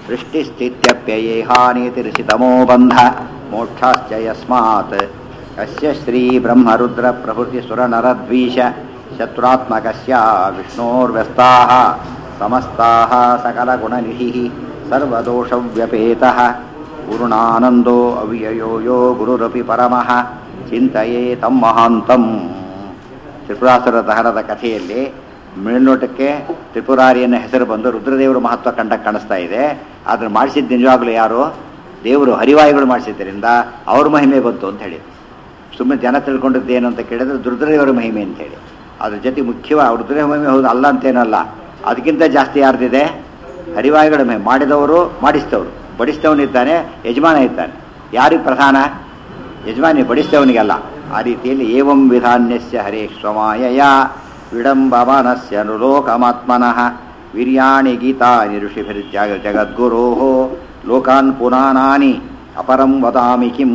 ಸೃಷ್ಟಿಸ್ಥಿತ್ಯಪ್ಯಯೇಹಾನೀತಿರಿಸಿತಮೋ ಬಂಧ ಮೋಕ್ಷಾಶ್ಚ ಯಸ್ಮಾತ್ ಕಸ್ಯ ಶ್ರೀ ಬ್ರಹ್ಮರುದ್ರ ಪ್ರಭೃತಿ ಸುರನರದ್ವೀಶ ಶತ್ರುತ್ಮಕಸ್ಯ ವಿಷ್ಣೋರ್ವ್ಯಸ್ತಾಃ ಸಮಸ್ತಾಃ ಸಕಲಗುಣನಿಧಿಃ ಸರ್ವದೋಷವ್ಯಪೇತಃ ಪೂರ್ಣಾನಂದೋ ಅವ್ಯಯೋ ಯೋ ಗುರುರಪಿ ಪರಮಃ ಚಿಂತೆಯೇ ತಮ್ಮ ಮಹಾಂತಂ ತ್ರಿಪುರಾಸುರ ದಹನದ ಕಥೆಯಲ್ಲಿ ಮೇಲ್ನೋಟಕ್ಕೆ ತ್ರಿಪುರಾರಿಯನ್ನ ಹೆಸರು ಬಂದು ರುದ್ರದೇವರು ಮಹತ್ವ ಕಂಡ ಕಾಣಿಸ್ತಾ ಇದೆ ಅದನ್ನು ಮಾಡಿಸಿದ್ದು ನಿಜವಾಗ್ಲೂ ಯಾರು ದೇವರು ಹರಿವಾಯುಗಳು ಮಾಡಿಸಿದ್ದರಿಂದ ಅವ್ರ ಮಹಿಮೆ ಬಂತು ಅಂತ ಹೇಳಿ ಸುಮ್ಮನೆ ಜನ ತಿಳ್ಕೊಂಡಿದ್ದು ಏನು ಅಂತ ಕೇಳಿದ್ರೆ ರುದ್ರದೇವರ ಮಹಿಮೆ ಅಂತ ಹೇಳಿ ಅದ್ರ ಜೊತೆ ಮುಖ್ಯವಾಗಿ ರುದ್ರದೇವ ಮಹಿಮೆ ಹೌದು ಅಲ್ಲ ಅಂತೇನಲ್ಲ ಅದಕ್ಕಿಂತ ಜಾಸ್ತಿ ಯಾರ್ದಿದೆ ಹರಿವಾಯುಗಳ ಮಹಿಮೆ ಮಾಡಿದವರು ಮಾಡಿಸಿದವರು ಬಡಿಸಿದವನಿದ್ದಾನೆ ಯಜಮಾನ ಇದ್ದಾನೆ ಯಾರಿಗೆ ಪ್ರಧಾನ ಯಜಮಾನಿ ಬಡಿಸಿದವನಿಗಲ್ಲ ಆ ರೀತಿಯಲ್ಲಿ ಏವಂ ವಿಧಾನ್ಯಸ್ಯ ಹರೇ ಸ್ವಮಾಯಯ ವಿಡಂಬಮಾನಸ್ಯ ಅನುಲೋಕಮಾತ್ಮನಃ ವೀರ್ಯಾಣಿ ಗೀತಾನಿ ಋಷಿಭಿರ್ಜಗ ಜಗದ್ಗುರೋ ಲೋಕಾನ್ ಪುರಾಣಾನಿ ಅಪರಂ ವದಾಮಿ ಕಿಂ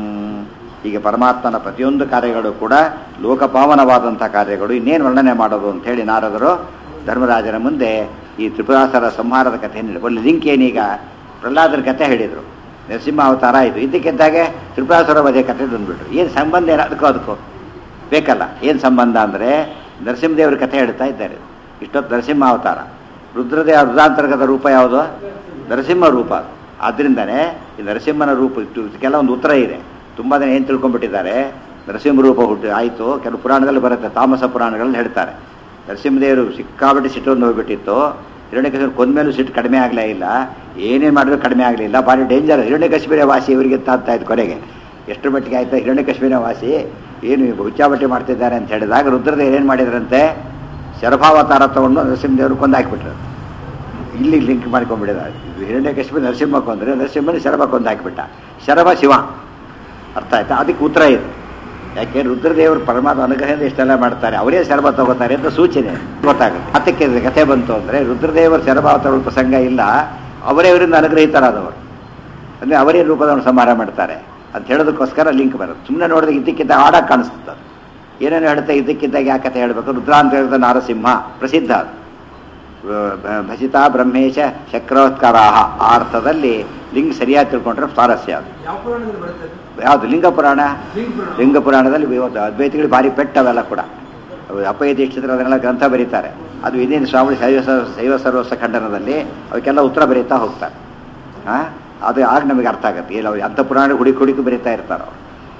ಹೀಗೆ ಪರಮಾತ್ಮನ ಪ್ರತಿಯೊಂದು ಕಾರ್ಯಗಳು ಕೂಡ ಲೋಕಪಾವನವಾದಂಥ ಕಾರ್ಯಗಳು ಇನ್ನೇನು ವರ್ಣನೆ ಮಾಡೋದು ಅಂತ ಹೇಳಿ ನಾರದರು ಧರ್ಮರಾಜನ ಮುಂದೆ ಈ ತ್ರಿಪುರಾಸರ ಸಂಹಾರದ ಕಥೆಯನ್ನು ಹೇಳಿ ಒಂದು ಲಿಂಕ್ ಏನೀಗ ಪ್ರಹ್ಲಾದರ ಕಥೆ ಹೇಳಿದರು ನರಸಿಂಹ ಅವತಾರ ಆಯಿತು ಇದಕ್ಕಿದ್ದಾಗೆ ತ್ರಿಪುರಾಸುರ ವಧೆ ಕಥೆ ತಂದುಬಿಟ್ರು ಏನು ಸಂಬಂಧ ಏನು ಅದಕ್ಕೂ ಅದಕ್ಕೂ ಬೇಕಲ್ಲ ಏನು ಸಂಬಂಧ ಅಂದರೆ ನರಸಿಂಹದೇವ್ರ ಕಥೆ ಹೇಳ್ತಾ ಇದ್ದಾರೆ ಇಷ್ಟೊತ್ತು ನರಸಿಂಹ ಅವತಾರ ರುದ್ರದೇವ ರುದ್ರಾಂತರ್ಗತ ರೂಪ ಯಾವುದು ನರಸಿಂಹ ರೂಪ ಅದು ಆದ್ದರಿಂದನೇ ಈ ನರಸಿಂಹನ ರೂಪ ಇಟ್ಟು ಕೆಲವೊಂದು ಉತ್ತರ ಇದೆ ತುಂಬ ಜನ ಏನು ತಿಳ್ಕೊಂಡ್ಬಿಟ್ಟಿದ್ದಾರೆ ನರಸಿಂಹ ರೂಪ ಹುಟ್ಟು ಆಯಿತು ಕೆಲವು ಪುರಾಣದಲ್ಲಿ ಬರುತ್ತೆ ತಾಮಸ ಪುರಾಣಗಳಲ್ಲಿ ಹೇಳ್ತಾರೆ ನರಸಿಂಹದೇವರು ಸಿಕ್ಕಾಬಿಟ್ಟು ಸಿಟ್ಟೊಂದು ಹೋಗ್ಬಿಟ್ಟಿತ್ತು ಹಿರಣ್ಯಕಶಿಪು ಕೊಂದ್ಮೇಲೂ ಸಿಟ್ಟು ಕಡಿಮೆ ಆಗಲೇ ಇಲ್ಲ ಏನೇನು ಮಾಡಿದ್ರು ಕಡಿಮೆ ಆಗಲಿಲ್ಲ ಭಾರಿ ಡೇಂಜರ್ ಹಿರಣ್ಯಕಶ್ಮೀರ ವಾಸಿ ಇವರಿಗೆ ತಾಗ್ತಾ ಇತ್ತು ಕೊನೆಗೆ ಎಷ್ಟು ಮಟ್ಟಿಗೆ ಆಯ್ತು ಹಿರಣ್ಯಕಶ್ಮೀರ ವಾಸಿ ಏನು ಹುಚ್ಚಾಬಟ್ಟಿ ಮಾಡ್ತಿದ್ದಾರೆ ಅಂತ ಹೇಳಿದಾಗ ರುದ್ರದೇವರು ಏನು ಮಾಡಿದ್ರಂತೆ ಶರಭಾವತಾರ ತಗೊಂಡು ನರಸಿಂಹದೇವರು ಕೊಂದು ಹಾಕಿಬಿಟ್ರು ಇಲ್ಲಿ ಲಿಂಕ್ ಮಾಡ್ಕೊಂಡ್ಬಿಟ್ಟಿದ್ದಾರೆ ಹಿರಣ್ಯಕಶ್ಮೀರ ನರಸಿಂಹ ಕೊಂದ್ರೆ ನರಸಿಂಹನ ಶರಭ ಕೊಂದು ಹಾಕಿಬಿಟ್ಟ ಶರಭ ಶಿವ ಅರ್ಥ ಆಯ್ತಾ ಅದಕ್ಕೆ ಉತ್ತರ ಇದೆ ಯಾಕೆ ರುದ್ರದೇವರು ಪರಮಾತ್ಮ ಅನುಗ್ರಹದಿಂದ ಇಷ್ಟೆಲ್ಲ ಮಾಡ್ತಾರೆ ಅವರೇ ಶರಭ ತಗೋತಾರೆ ಅಂತ ಸೂಚನೆ ಗೊತ್ತಾಗುತ್ತೆ ಅದಕ್ಕೆ ಇದು ಕಥೆ ಬಂತು ಅಂದರೆ ರುದ್ರದೇವರ ಶರಭ ತಗೊಳ್ಳೋ ಪ್ರಸಂಗ ಇಲ್ಲ ಅವರೇ ಅವರಿಂದ ಅನುಗ್ರಹಿತರಾದವರು ಅಂದರೆ ಅವರೇ ರೂಪದವನ್ನು ಸಂಹಾರ ಮಾಡ್ತಾರೆ ಅಂತ ಹೇಳೋದಕ್ಕೋಸ್ಕರ ಲಿಂಕ್ ಬರುತ್ತೆ ಸುಮ್ಮನೆ ನೋಡಿದಾಗ ಇದಕ್ಕಿಂತ ಆಡಕ್ಕೆ ಕಾಣಿಸ್ತದೆ ಅದು. ಏನೇನು ಹೇಳ್ತಾ ಇದಕ್ಕಿದ್ದಾಗ ಯಾಕೆ ಕಥೆ ಹೇಳಬೇಕು ರುದ್ರಾಂತರದ ನಾರಸಿಂಹ ಪ್ರಸಿದ್ಧ ಅದು. ಭ- ಭಜಿತಾ ಬ್ರಹ್ಮೇಶ ಚಕ್ರೋತ್ಕಾರ ಆ ಅರ್ಥದಲ್ಲಿ ಲಿಂಗ ಸರಿಯಾಗಿ ತಿಳ್ಕೊಂಡ್ರೆ ಸ್ವಾರಸ್ಯ ಅದು ಯಾವ ಪುರಾಣದಲ್ಲಿ ಬರುತ್ತೆ ಅದು? ಯಾವುದು ಲಿಂಗ ಪುರಾಣ ಲಿಂಗ ಪುರಾಣ. ಲಿಂಗ ಪುರಾಣದಲ್ಲಿ ಇವತ್ತು ಅದ್ವೈತಿಗಳು ಭಾರಿ ಪೆಟ್ಟವೆಲ್ಲ ಕೂಡ ಅವು ಅಪಯ ದೀಕ್ಷಿತರು ಅದನ್ನೆಲ್ಲ ಗ್ರಂಥ ಬರೀತಾರೆ ಅದು ಇದೇನು ಸ್ವಾಮಿ ಶೈವ ಸ- ಶೈವ ಸರ್ವಸ್ವ ಖಂಡನದಲ್ಲಿ ಅವಕ್ಕೆಲ್ಲ ಉತ್ತರ ಬರೀತಾ ಹೋಗ್ತಾರೆ ಹಾಂ ಅದು ಆಗ ನಮಗೆ ಅರ್ಥ ಆಗುತ್ತೆ ಇಲ್ಲ ಅವ್ರು ಅಂಥ ಪುರಾಣ ಹುಡುಕಿ ಹುಡುಕಿ ಬರೀತಾ ಇರ್ತಾರೆ ಅವ್ರು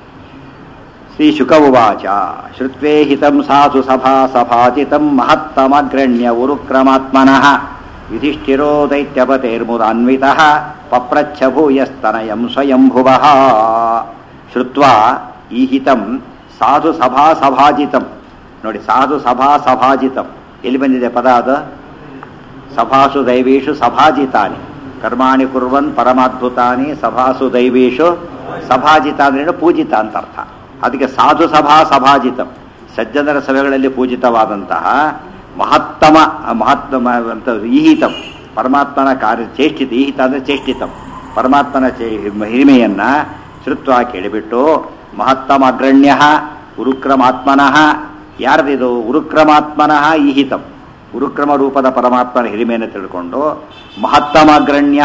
ಶ್ರೀ ಶುಕ ಉವಾಚ ಶ್ರುತ್ವೇ ಹಿತಂ ಸಾಧು ಸಭಾ ಸಭಾಚಿತಂ ಮಹತ್ತಮಗ್ರಣ್ಯ ಉರುಕ್ರಮಾತ್ಮನಃ ಯುಧಿಷ್ಠಿರೋ ದೈತ್ಯಪತೇರ್ಮುದಾನ್ವಿತಃ ಪಪ್ರಚ್ಛ ಭೂಯಸ್ತನಯಂ ಸ್ವಯಂಭುವಃ ಶ್ರುತ್ವಾ ಈಹಿತಂ ಸಾಧು ಸಭಾ ಸಭಾಜಿತಂ ನೋಡಿ ಸಾಧು ಸಭಾ ಸಭಾಜಿತಂ ಎಲ್ಲಿ ಬಂದಿದೆ ಪದ ಅದು ಸಭಾಸು ದೈವೇಶು ಸಭಾಜಿತಾನಿ ಕರ್ಮಾಣಿ ಕುರ್ವನ್ ಪರಮಾದ್ಭುತಾನಿ ಸಭಾಸು ದೈವೇಶು ಸಭಾಜಿತ ಅಂದ್ರೇನು ಪೂಜಿತ ಅಂತ ಅರ್ಥ ಅದಕ್ಕೆ ಸಾಧು ಸಭಾ ಸಭಾಜಿತಂ ಸಜ್ಜನರ ಸಭೆಗಳಲ್ಲಿ ಪೂಜಿತವಾದಂತಹ ಮಹತ್ತಮ ಮಹತ್ತಮ ಅಂತ ಈಹಿತಂ ಪರಮಾತ್ಮನ ಕಾರ್ಯ ಚೇಷ್ಟಿತ ಈಹಿತ ಅಂದರೆ ಚೇಷ್ಟಿತಂ ಪರಮಾತ್ಮನ ಚೇ ಹಿರಿಮೆಯನ್ನ ಶ್ರುತ್ವ ಕೇಳಿಬಿಟ್ಟು ಮಹತ್ತಮ ಅಗ್ರಣ್ಯ ಉರುಕ್ರಮಾತ್ಮನಃ ಯಾರದಿದು ಉರುಕ್ರಮಾತ್ಮನಃ ಈಹಿತಂ ಉರುಕ್ರಮ ರೂಪದ ಪರಮಾತ್ಮನ ಹಿರಿಮೆಯನ್ನು ತಿಳ್ಕೊಂಡು ಮಹತ್ತಮಗ್ರಣ್ಯ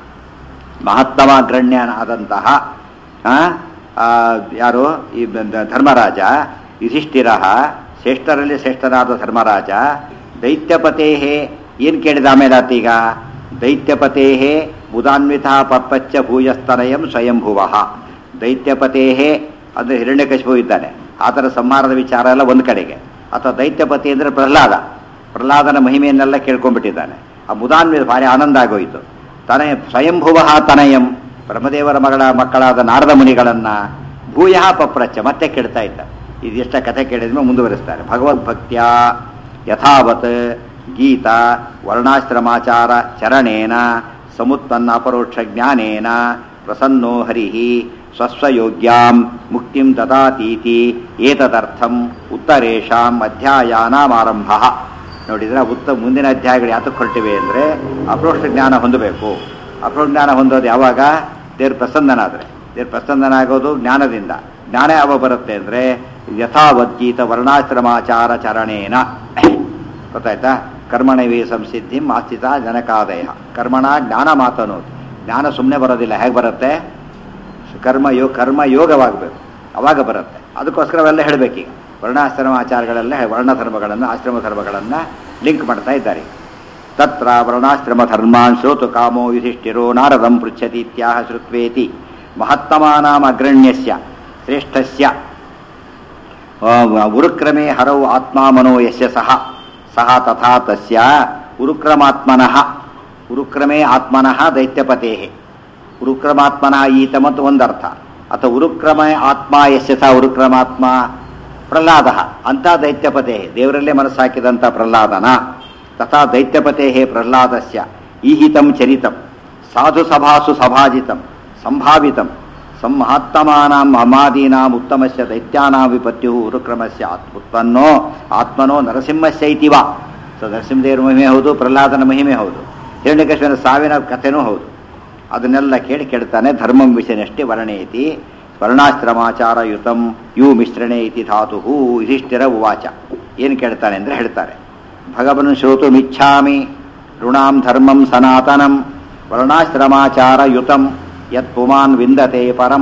ಮಹತ್ತಮಗ್ರಣ್ಯನಾದಂತಹ ಆ, ಆ, ಯಾರು ಈ ಬ- ಬ- ಧರ್ಮರಾಜ ಯುಧಿಷ್ಠಿರ ಶ್ರೇಷ್ಠರಲ್ಲಿ ಶ್ರೇಷ್ಠನಾದ ಧರ್ಮರಾಜ ದೈತ್ಯಪತೇ ಏನು ಕೇಳಿದ ಆಮೇಲೆ ಆತೀಗ ದೈತ್ಯಪತೇ ಮುದಾನ್ವಿತ ಪಪ್ಪಚ್ಚ ಭೂಯಸ್ತನಯಂ ಸ್ವಯಂಭುವ ದೈತ್ಯಪತೇ ಅಂದರೆ ಹಿರಣ್ಯಕಶಿಪು ಇದ್ದಾನೆ ಆತನ ಸಂಹಾರದ ವಿಚಾರ ಎಲ್ಲ ಒಂದು ಕಡೆಗೆ ಅಥವಾ ದೈತ್ಯಪತಿ ಅಂದರೆ ಪ್ರಹ್ಲಾದ ಪ್ರಹ್ಲಾದನ ಮಹಿಮೆಯನ್ನೆಲ್ಲ ಕೇಳ್ಕೊಂಡ್ಬಿಟ್ಟಿದ್ದಾನೆ ಆ ಮುದಾನ್ವಿತ ಭಾರಿ ಆನಂದ ಆಗೋಯಿತು ತನಯ ಸ್ವಯಂಭುವ ತನಯಂ ಬ್ರಹ್ಮದೇವರ ಮಗಳ ಮಕ್ಕಳಾದ ನಾರದ ಮುನಿಗಳನ್ನ ಭೂಯ ಪಪ್ರಚ್ಚ ಮತ್ತೆ ಕೇಳ್ತಾ ಇದ್ದ ಇದೆಷ್ಟ ಕಥೆ ಕೇಳಿದ್ಮೇಲೆ ಮುಂದುವರಿಸ್ತಾರೆ ಭಗವದ್ಭಕ್ತಿಯ ಯಥಾವತ್ ಗೀತ ವರ್ಣಾಶ್ರಮಾಚಾರ ಚರಣೇನ ಸಮುತ್ಪನ್ನ ಅಪರೋಕ್ಷ ಜ್ಞಾನೇನ ಪ್ರಸನ್ನೋ ಹರಿ ಸ್ವಸ್ವಯೋಗ್ಯಾಂ ಮುಕ್ತಿಂ ದದಾತೀತಿ ಏತದರ್ಥಂ ಉತ್ತರೇಷಾಂ ಅಧ್ಯಾಯಾನಾಮಾರಂಭ ನೋಡಿದ್ರೆ ಉತ್ತ ಮುಂದಿನ ಅಧ್ಯಾಯಗಳು ಯಾತಕ್ಕೆ ಹೊರಟಿವೆ ಅಂದರೆ ಅಪ್ರೋಕ್ಷ ಜ್ಞಾನ ಹೊಂದಬೇಕು ಅಪ್ರೋಕ್ಷ ಜ್ಞಾನ ಹೊಂದೋದು ಯಾವಾಗ ದೇವ್ರ ಪ್ರಸನ್ನನಾದರೆ ದೇವ್ರ ಪ್ರಸನ್ನನಾಗೋದು ಜ್ಞಾನದಿಂದ ಜ್ಞಾನ ಯಾವಾಗ ಬರುತ್ತೆ ಅಂದರೆ ಯಥಾವದ್ಗೀತ ವರ್ಣಾಶ್ರಮಾಚಾರ ಚರಣೇನ ಗೊತ್ತಾಯ್ತಾ ಕರ್ಮಣವೇ ಸಂಸಿದ್ಧಿ ಆಸ್ಥಿತ ಜನಕಾದಯ ಕರ್ಮಣ ಜ್ಞಾನ ಮಾತನೋದು ಜ್ಞಾನ ಸುಮ್ಮನೆ ಬರೋದಿಲ್ಲ ಹೇಗೆ ಬರುತ್ತೆ ಕರ್ಮ ಯೋ ಕರ್ಮ ಯೋಗವಾಗಬೇಕು ಅವಾಗ ಬರುತ್ತೆ ಅದಕ್ಕೋಸ್ಕರ ಅವೆಲ್ಲ ಹೇಳಬೇಕೀಗ ವರ್ಣಾಶ್ರಮ ಆಚಾರಗಳೆಲ್ಲ ವರ್ಣ ಧರ್ಮಗಳನ್ನು ಆಶ್ರಮ ಧರ್ಮಗಳನ್ನು ಲಿಂಕ್ ಮಾಡ್ತಾ ಇದ್ದಾರೆ ತತ್ರ ವರ್ಣಾಶ್ರಮ ಧರ್ಮಾನ್ ಶ್ರೋತು ಕಾಮೋ ಯುಧಿಷ್ಠಿರೋ ನಾರದಂ ಪೃಚ್ಛತಿ ಇತ್ಯಾಹ ಶ್ರುತ್ವೇತಿ ಮಹತ್ತಮಾನಾಂ ಅಗ್ರಣ್ಯಸ್ಯ ಶ್ರೇಷ್ಠಸ್ಯ ಆ, ಉರುಕ್ರಮೇ ಹರೌ ಆತ್ಮ ಮನೋ ಯಸ್ಯ ಸಹ ಸಹ ತಥಾ ತಸ್ಯ ಉರುಕ್ರಮಾತ್ಮನಃ ಉರುಕ್ರಮೇ ಆತ್ಮನಃ ದೈತ್ಯಪತೇ ಉರುಕ್ರಮಾತ್ಮನಃ ಈತ ಮತ್ತು ಒಂದರ್ಥ ಅಥವಾ ಉರುಕ್ರಮ ಆತ್ಮ ಯಸ್ಯ ಸಹ ಉರುಕ್ರಮಾತ್ಮ ಪ್ರಹ್ಲಾದ ಅಂತ ದೈತ್ಯಪತೆ ದೇವರಲ್ಲೇ ಮನಸ್ಸಾಕಿದಂಥ ಪ್ರಹ್ಲಾದನ ತಥಾ ದೈತ್ಯಪತೆ ಪ್ರಹ್ಲಾದಸ್ಯ ಈಹಿತಂ ಚರಿತಂ ಸಾಧು ಸಭಾಸು ಸಭಾಜಿತಂ ಸಂಭಾವಿತಂ ಸಂಮಹಾತ್ಮಾನಾಂ ಅಮಾದೀನಾಂ ಉತ್ತಮಸ್ಯ ದೈತ್ಯಾನಾಂ ವಿಪತ್ಯು ಉರುಕ್ರಮಸ್ಯ ಆತ್- ಉತ್ಪನ್ನೋ ಆತ್ಮನೋ ನರಸಿಂಹಸ್ಯ ಇತಿವ ಸೊ ನರಸಿಂಹದೇವರ ಮಹಿಮೆ ಹೌದು ಪ್ರಹ್ಲಾದನ ಮಹಿಮೆ ಹೌದು ಹಿರಣ್ಯಕೃಷ್ಣನ ಸಾವಿನ ಕಥೆನೂ ಹೌದು ಅದನ್ನೆಲ್ಲ ಕೇಳಿ ಕೇಳ್ತಾನೆ ಧರ್ಮಂ ವಿಷಯನಷ್ಟೇ ವರ್ಣೇತಿ ವರ್ಣಾಶ್ರಮಾಚಾರ ಯುತಂ ಯು ಮಿಶ್ರಣೆ ಇತಿ ಧಾತು ಯುಧಿಷ್ಠಿರ ಉವಾಚ ಏನು ಕೇಳ್ತಾನೆ ಅಂದರೆ ಹೇಳ್ತಾರೆ ಭಗವನ್ ಶ್ರೋತು ಮಿಚ್ಛಾಮಿ ಋಣಾಂ ಧರ್ಮಂ ಸನಾತನಂ ವರ್ಣಾಶ್ರಮಾಚಾರ ಯುತಂ ಯತ್ ಪುಮಾನ್ ವಿಂದತೆ ಪರಂ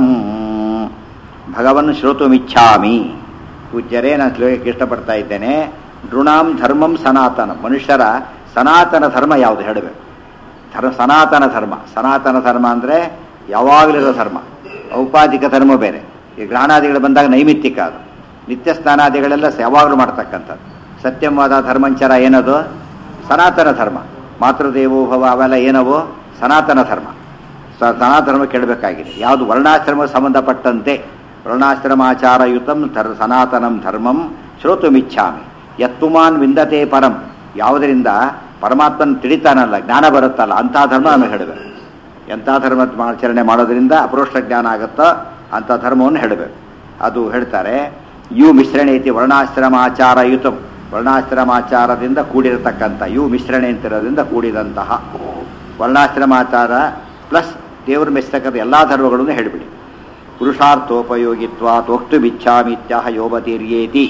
ಭಗವನ್ ಶ್ರೋತುಮಿಚ್ಛಾಮಿ ಪೂಜ್ಯರೇ ನಾನು ಶ್ಲೋಕಕ್ಕೆ ಇಷ್ಟಪಡ್ತಾ ಇದ್ದೇನೆ ಋಣಾಂ ಧರ್ಮಂ ಸನಾತನ ಮನುಷ್ಯರ ಸನಾತನ ಧರ್ಮ ಯಾವುದು ಹೇಳಬೇಕು ಧರ್ಮ ಸನಾತನ ಧರ್ಮ ಸನಾತನ ಧರ್ಮ ಅಂದರೆ ಯಾವಾಗಲಿರೋ ಧರ್ಮ ಔಪಾಧಿಕ ಧರ್ಮ ಬೇರೆ ಈ ಗ್ರಹಣಾದಿಗಳು ಬಂದಾಗ ನೈಮಿತ್ತಿಕ ಅದು ನಿತ್ಯ ಸ್ನಾನಾದಿಗಳೆಲ್ಲ ಸ- ಯಾವಾಗಲೂ ಮಾಡ್ತಕ್ಕಂಥದ್ದು ಸತ್ಯಂವಾದ ಧರ್ಮಂಚರ ಏನದು ಸನಾತನ ಧರ್ಮ ಮಾತೃದೇವೋಭವ ಅವೆಲ್ಲ ಏನವು ಸನಾತನ ಧರ್ಮ ಸ- ಸನಾತನ ಧರ್ಮ ಕೇಳಬೇಕಾಗಿದೆ ಯಾವುದು ವರ್ಣಾಶ್ರಮ ಸಂಬಂಧಪಟ್ಟಂತೆ ವರ್ಣಾಶ್ರಮಾಚಾರಯುತಂ ಧರ್ ಸನಾತನಂ ಧರ್ಮಂ ಶ್ರೋತುಮಿಚ್ಛಾಮಿ ಯತ್ತುಮಾನ್ ವಿಂದತೆ ಪರಂ ಯಾವುದರಿಂದ ಪರಮಾತ್ಮನ ತಿಳಿತಾನಲ್ಲ ಜ್ಞಾನ ಬರುತ್ತಲ್ಲ ಅಂಥ ಧರ್ಮ ನಮಗೆ ಹೇಳಬೇಕು ಎಂಥ ಧರ್ಮ ಆಚರಣೆ ಮಾಡೋದ್ರಿಂದ ಅಪರೋಕ್ಷ ಜ್ಞಾನ ಆಗುತ್ತೋ ಅಂಥ ಧರ್ಮವನ್ನು ಹೇಳಬೇಕು ಅದು ಹೇಳ್ತಾರೆ ಯು ಮಿಶ್ರಣ ಐತಿ ವರ್ಣಾಶ್ರಮಾಚಾರಯುತಂ ವರ್ಣಾಶ್ರಮಾಚಾರದಿಂದ ಕೂಡಿರತಕ್ಕಂಥ ಯು ಮಿಶ್ರಣೆ ಅಂತಿರೋದ್ರಿಂದ ಕೂಡಿದಂತಹ ವರ್ಣಾಶ್ರಮಾಚಾರ ಪ್ಲಸ್ ದೇವರು ಮೆಚ್ಚತಕ್ಕಂಥ ಎಲ್ಲ ಧರ್ಮಗಳನ್ನು ಹೇಳಿಬಿಡಿ ಪುರುಷಾರ್ಥೋಪಯೋಗಿತ್ವ ತೋಕ್ತುಮಿಚ್ಛಾಮಿತ್ಯಾಹ ಯೋಬತೀರ್ಯೇತಿ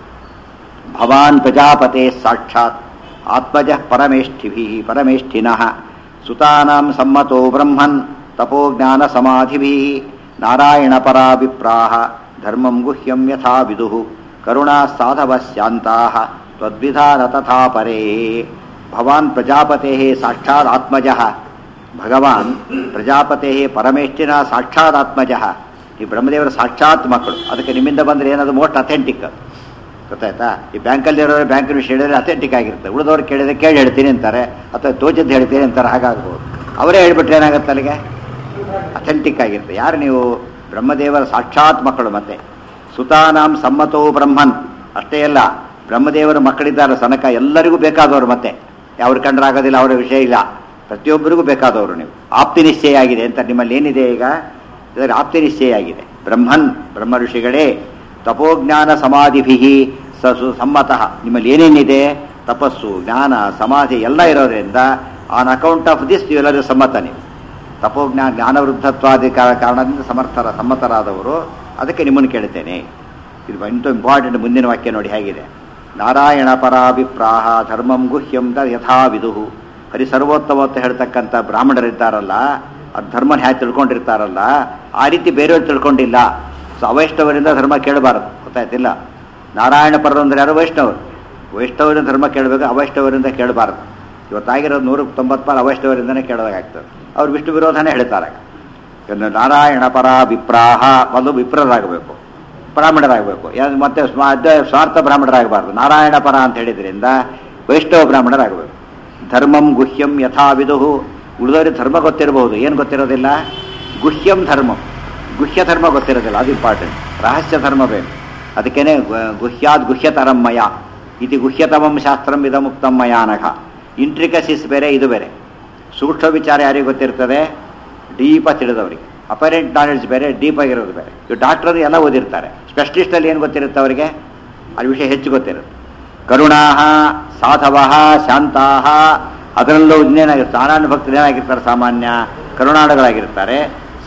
ಭವಾನ್ ಪ್ರಜಾಪತೆ ಸಾಕ್ಷಾತ್ ಆತ್ಮಜ ಪರಮೇಷ್ಠಿಭಿ ಪರಮೇಷ್ಠಿನಃ ಸುತಾನಾಂ ಸಮ್ಮತೋ ಬ್ರಹ್ಮನ್ ತಪೋಜ್ಞಾನ ಸಮಾಧಿಭಿ ನಾರಾಯಣ ಪರಾಭಿಪ್ರಾಹ ಧರ್ಮಂ ಗುಹ್ಯಂ ಯಥಾ ವಿದುಃ ಕರುಣಾ ಸಾಧವ ಶಾಂತಾಃ ತ್ವದ್ವಿಧಾನ ತಥಾ ಪರೇ ಭವಾನ್ ಪ್ರಜಾಪತೆ ಸಾಕ್ಷಾತ್ ಆತ್ಮಜಃ ಭಗವಾನ್ ಪ್ರಜಾಪತೆ ಪರಮೇಷ್ಠಿನ ಸಾಕ್ಷಾತ್ ಆತ್ಮಜಃ ಈ ಬ್ರಹ್ಮದೇವರ ಸಾಕ್ಷಾತ್ ಮಕ್ಕಳು ಅದಕ್ಕೆ ನಿಮ್ಮಿಂದ ಬಂದರೆ ಏನದು ಮೋಸ್ಟ್ ಅಥೆಂಟಿಕ್ ಅದು ಗೊತ್ತಾಯ್ತಾ ಈ ಬ್ಯಾಂಕಲ್ಲಿರೋರು ಬ್ಯಾಂಕಿನ ವಿಷಯ ಹೇಳಿದ್ರೆ ಅಥೆಂಟಿಕ್ ಆಗಿರುತ್ತೆ ಉಳಿದವ್ರು ಕೇಳಿದ್ರೆ ಕೇಳಿ ಹೇಳ್ತೀನಿ ಅಂತಾರೆ ಅಥವಾ ತೋಚಿದ್ದು ಹೇಳ್ತೀನಿ ಅಂತಾರೆ ಹಾಗಾಗ್ಬೋದು ಅವರೇ ಹೇಳ್ಬಿಟ್ರೆ ಏನಾಗುತ್ತೆ ಅಲ್ಲಿಗೆ ಅಥೆಂಟಿಕ್ ಆಗಿರುತ್ತೆ ಯಾರು ನೀವು ಬ್ರಹ್ಮದೇವರ ಸಾಕ್ಷಾತ್ ಮಕ್ಕಳು ಮತ್ತೆ ಸುತಾನಾಂ ಸಮ್ಮತೋ ಬ್ರಹ್ಮನ್ ಅಷ್ಟೇ ಅಲ್ಲ ಬ್ರಹ್ಮದೇವರ ಮಕ್ಕಳಿದ್ದಾರೆ ಸನಕ ಎಲ್ಲರಿಗೂ ಬೇಕಾದವರು ಮತ್ತೆ ಅವ್ರು ಕಂಡ್ರಾಗೋದಿಲ್ಲ ಅವರ ವಿಷಯ ಇಲ್ಲ ಪ್ರತಿಯೊಬ್ಬರಿಗೂ ಬೇಕಾದವರು ನೀವು ಆಪ್ತಿ ನಿಶ್ಚಯ ಆಗಿದೆ ಅಂತ ನಿಮ್ಮಲ್ಲಿ ಏನಿದೆ ಈಗ ಇದರ ಆಪ್ತಿ ನಿಶ್ಚಯ ಆಗಿದೆ ಬ್ರಹ್ಮನ್ ಬ್ರಹ್ಮ ಋಷಿಗಳೇ ತಪೋಜ್ಞಾನ ಸಮಾಧಿಭಿ ಸ ಸು ಸಮ್ಮತಃ ನಿಮ್ಮಲ್ಲಿ ಏನೇನಿದೆ ತಪಸ್ಸು ಜ್ಞಾನ ಸಮಾಧಿ ಎಲ್ಲ ಇರೋದ್ರಿಂದ ಆನ್ ಅಕೌಂಟ್ ಆಫ್ ದಿಸ್ ನೀವೆಲ್ಲರೂ ಸಮ್ಮತ ನೀವು ತಪೋಜ್ಞಾನ ಜ್ಞಾನವೃದ್ಧತ್ವಾದಿ ಕಾ- ಕಾರಣದಿಂದ ಸಮರ್ಥರ ಸಮ್ಮತರಾದವರು ಅದಕ್ಕೆ ನಿಮ್ಮನ್ನು ಕೇಳುತ್ತೇನೆ ಇದು ಇಂಥ ಇಂಪಾರ್ಟೆಂಟ್ ಮುಂದಿನ ವಾಕ್ಯ ನೋಡಿ ಹೇಗಿದೆ ನಾರಾಯಣ ಪರಾಭಿಪ್ರಾಹ ಧರ್ಮಂ ಗುಹ್ಯಂ ದ ಯಥಾ ವಿದುಹು ಹರಿ ಸರ್ವೋತ್ತಮ ಅಂತ ಹೇಳ್ತಕ್ಕಂಥ ಬ್ರಾಹ್ಮಣರಿದ್ದಾರಲ್ಲ ಅದು ಧರ್ಮನ ಹ್ಯಾ ತಿಳ್ಕೊಂಡಿರ್ತಾರಲ್ಲ ಆ ರೀತಿ ಬೇರೆಯವ್ರು ತಿಳ್ಕೊಂಡಿಲ್ಲ ಸೊ ಅವೈಷ್ಣವರಿಂದ ಧರ್ಮ ಕೇಳಬಾರದು ಗೊತ್ತಾಯ್ತಿಲ್ಲ ನಾರಾಯಣ ಪರರು ಅಂದ್ರೆ ಯಾರು ವೈಷ್ಣವರು ವೈಷ್ಣವರಿಂದ ಧರ್ಮ ಕೇಳಬೇಕು ಅವೈಷ್ಣವರಿಂದ ಕೇಳಬಾರದು ಇವತ್ತಾಗಿರೋದು ನೂರ ತೊಂಬತ್ತು ಪಾಲು ಅವೈಷ್ಣವರಿಂದನೇ ಕೇಳೋದಾಗ್ತದೆ ಅವ್ರು ವಿಷ್ಣು ವಿರೋಧನೇ ಹೇಳ್ತಾರೆ ಇನ್ನು ನಾರಾಯಣ ಪರ ವಿಪ್ರಾಹ ಒಂದು ವಿಪ್ರರಾಗಬೇಕು ಬ್ರಾಹ್ಮಣರಾಗಬೇಕು ಯಾರು ಮತ್ತೆ ಸ್ವ- ಅದ ಸ್ವಾರ್ಥ ಬ್ರಾಹ್ಮಣರಾಗಬಾರ್ದು ನಾರಾಯಣ ಪರ ಅಂತ ಹೇಳಿದ್ರಿಂದ ವೈಷ್ಣವ ಬ್ರಾಹ್ಮಣರಾಗಬೇಕು ಧರ್ಮಂ ಗುಹ್ಯಂ ಯಥಾ ವಿದುಹು ಉಳಿದವರಿಗೆ ಧರ್ಮ ಗೊತ್ತಿರಬಹುದು ಏನು ಗೊತ್ತಿರೋದಿಲ್ಲ ಗುಹ್ಯಂ ಧರ್ಮಂ ಗುಹ್ಯ ಧರ್ಮ ಗೊತ್ತಿರೋದಿಲ್ಲ ಅದು ಇಂಪಾರ್ಟೆಂಟ್ ರಹಸ್ಯ ಧರ್ಮ ಬೇಕು ಅದಕ್ಕೇನೆ ಗು- ಗುಹ್ಯಾದ್ ಗುಹ್ಯತರಂ ಮಯ ಇದು ಗುಹ್ಯತಮಂ ಶಾಸ್ತ್ರಂ ಇದಮುಕ್ತಂ ಮಯಾನಘ ಇಂಟ್ರಿಕಸಿಸ್ ಬೇರೆ ಇದು ಬೇರೆ ಸೂಕ್ಷ್ಮ ವಿಚಾರ ಯಾರಿಗೆ ಗೊತ್ತಿರ್ತದೆ ಡೀಪ ತಿಳಿದವರಿಗೆ ಅಪರೆಂಟ್ ನಾಲೆಡ್ಜ್ ಬೇರೆ ಡೀಪ್ ಆಗಿರೋದು ಬೇರೆ ಇವು ಡಾಕ್ಟರ್ ಎಲ್ಲ ಓದಿರ್ತಾರೆ ಸ್ಪೆಷಲಿಸ್ಟಲ್ಲಿ ಏನು ಗೊತ್ತಿರುತ್ತೆ ಅವರಿಗೆ ಆ ವಿಷಯ ಹೆಚ್ಚು ಗೊತ್ತಿರುತ್ತೆ ಕರುಣಾ ಸಾಧವ ಶಾಂತಾ ಅದರಲ್ಲೂ ಇನ್ನೇನಾಗಿರ್ತಾರೆ ಸಾಮಾನ್ಯ ಭಕ್ತರು ಏನಾಗಿರ್ತಾರೆ ಸಾಮಾನ್ಯ ಕರುಣಾಳುಗಳಾಗಿರ್ತಾರೆ